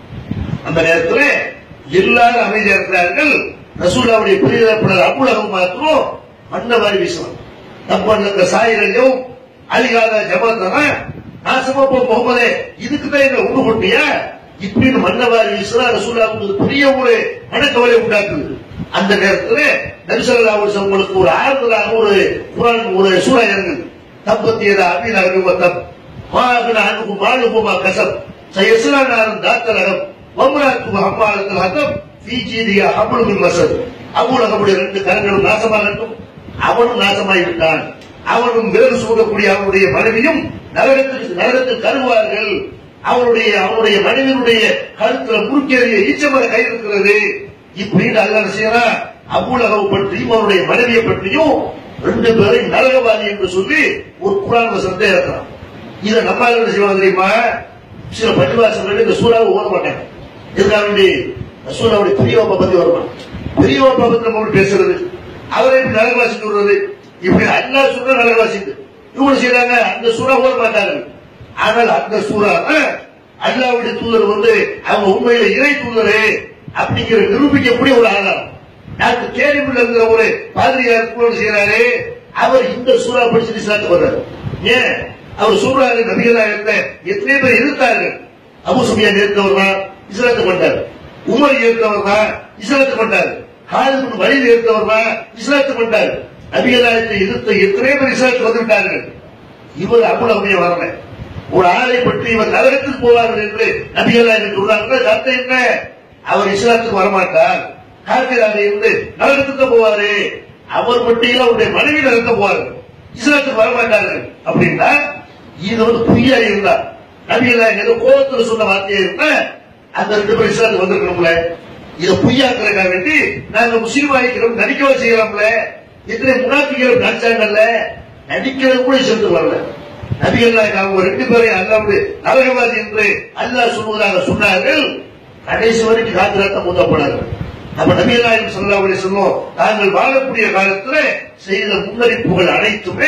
அந்த நேரத்துல எல்லாரும் அமைதியா இருக்கிறார்கள் ரசூலாவுடைய பிரியப்படர் அப்புலகம் மாத்திரம் மன்னவாரி வீசலாம் தப்பன் இருக்க சாயிரையும் அழிகாத ஜமாத்தனா நாசமா போ முகமதே இதுக்கு தான் என்ன உண்டு கொட்டியா இப்படின்னு மன்னவாரி வீசலா ரசூலாவுக்கு பெரிய ஒரு மனக்கவலை உண்டாக்குது அந்த நேரத்துல நரிசல்லா உங்களுக்கு ஒரு ஆறுதலாக ஒரு குரான் ஒரு சூழ இறங்குது தப்பத்தியதா அமீன் அறிமுகத்தம் மாபின் அன்பு மாலுகுமா கசப் சயசுலா நாரும் தாத்தலகம் வம்ராத்து அம்மாளத்தில் ஹதம் ஃபீஜீதியா அபுலுமின் மசத் அபுலகமுடைய ரெண்டு கரங்களும் நாசமாகட்டும் அவனும் நாசமாகி விட்டான் அவனும் விரல் சூடக்கூடிய அவனுடைய மனைவியும் நரகத்தில் நரகத்தில் கருவார்கள் அவனுடைய அவனுடைய மனைவியினுடைய கழுத்துல குறுக்கேறிய ஈச்சமர கை இருக்கிறது இப்படின்னு அல்ல செய்யறான் அபுலகவு பற்றியும் அவனுடைய மனைவியை பற்றியும் ரெண்டு பேரையும் நரகவாதி என்று சொல்லி ஒரு குரான் வசனத்தை இருக்கிறான் இதை நம்ம என்ன செய்வாங்க தெரியுமா சில பள்ளிவாசல்கள் இந்த சூறாவை ஓத மாட்டாங்க இதுக்காக வேண்டி சூறாவுடைய பெரியவப்பா பத்தி வருவான் பெரியவப்பா பத்தி நம்ம பேசுறது அவரை இப்படி நரகவாசி சொல்றது இப்படி அல்லா சொல்ற நரகவாசிட்டு இவங்க செய்யறாங்க அந்த சூறா ஓத மாட்டாங்க ஆனால் அந்த சூறா அல்லாவுடைய தூதர் வந்து அவங்க உண்மையில இறை தூதரு அப்படிங்கிற நிரூபிக்கக்கூடிய ஒரு ஆதாரம் டாக்டர் கேரிபிள் இருக்கிற ஒரு பாதிரியார் கூட செய்யறாரு அவர் இந்த சூறா படிச்சு இஸ்லாத்துக்கு வர்றாரு ஏன் அவர் சொல்றாரு நபிகளா இருந்த எத்தனை பேர் எதிர்த்தார்கள் அபு சுபியான் எதிர்த்தவர் தான் இஸ்லாத்துக்கு வந்தார் உமர் எதிர்த்தவர் தான் இஸ்லாத்துக்கு வந்தார் ஹாலித் வழியில் எதிர்த்தவர் தான் இஸ்லாத்துக்கு வந்தார் நபிகளாயத்தை எதிர்த்த எத்தனை பேர் இஸ்லாத்துக்கு வந்து விட்டார்கள் இவர் அபுலமைய வரல ஒரு ஆளை பற்றி இவர் நரகத்துக்கு போவார்கள் என்று நபிகளா என்று சொல்றாங்க அர்த்தம் என்ன அவர் இஸ்லாத்துக்கு வரமாட்டார் காத்திராக இருந்து நரகத்துக்கு போவாரு அவர் பட்டியல அவருடைய மனைவி நரகத்துக்கு போவாரு இஸ்லாத்துக்கு வரமாட்டார்கள் அப்படின்னா இது வந்து பொய்யா இருந்தா நபிகளா ஏதோ கோபத்துல சொன்ன வார்த்தையா இருந்தா அந்த ரெண்டு பேரும் இஸ்லாத்துக்கு வந்திருக்கணும்ல இதை பொய்யாக்குறதுக்காக வேண்டி நாங்க முஸ்லீம் ஆகிக்கிறோம் நடிக்கவா செய்யலாம்ல இத்தனை முனாஃபிகள் நடிச்சாங்கல்ல நடிக்கிறது கூட இஸ்லாத்துக்கு வரல நபிகள் நாயகம் அவங்க ரெண்டு பேரையும் அல்லாவுடைய நரகவாதி என்று அல்லாஹ் சொல்வதாக சொன்னார்கள் கடைசி வரைக்கும் காத்திரத்தான் மூத்தப்படார்கள் அப்ப நபிகள் நாயகம் சொல்லி சொல்லுவோம் தாங்கள் வாழக்கூடிய காலத்துல செய்த முன்னறிப்புகள் அனைத்துமே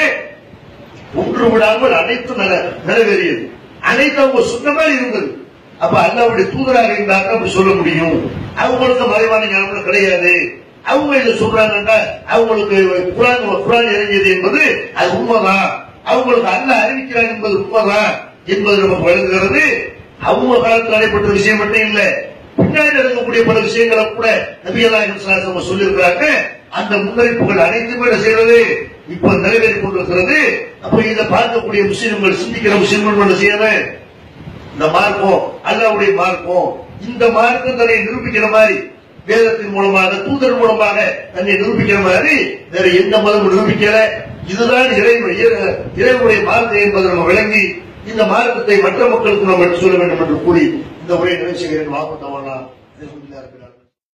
ஒன்று விடாமல் அனைத்தும் நிற- நிறைவேறியது அனைத்து அவங்க சொன்ன மாதிரி இருந்தது அப்ப அல்லாவுடைய தூதராக இருந்தாங்க அப்படி சொல்ல முடியும் அவங்களுக்கு மறைவான ஞானம் கிடையாது அவங்க இதை சொல்றாங்கன்னா அவங்களுக்கு குரான் குரான் இறங்கியது என்பது அது உண்மைதான் அவங்களுக்கு அல்ல அறிவிக்கிறான் என்பது உண்மைதான் என்பது நமக்கு வழங்குகிறது அவங்க காலத்தில் நடைபெற்ற விஷயம் மட்டும் இல்ல பின்னாடி இருக்கக்கூடிய பல விஷயங்களை கூட நபியநாயகம் சாசனம் சொல்லியிருக்கிறாங்க அந்த முன்னறிப்புகள் அனைத்துமே என்ன செய்யறது இப்ப நிறைவேறி கொண்டிருக்கிறது அப்ப இதை பார்க்கக்கூடிய முஸ்லிம்கள் சிந்திக்கிற முஸ்லிம்கள் என்ன செய்யணும் இந்த மார்க்கம் அல்லாவுடைய மார்க்கம் இந்த மார்க்கம் தன்னை நிரூபிக்கிற மாதிரி வேதத்தின் மூலமாக தூதர் மூலமாக தன்னை நிரூபிக்கிற மாதிரி வேற எந்த மதமும் நிரூபிக்கல இதுதான் இறைவன் இறைவனுடைய மார்க்கம் என்பதை நம்ம விளங்கி இந்த மார்க்கத்தை மற்ற மக்களுக்கு நம்ம எடுத்து சொல்ல வேண்டும் என்று கூறி இந்த உரையை நிறைவு செய்கிறேன் வாக்குத்தவனா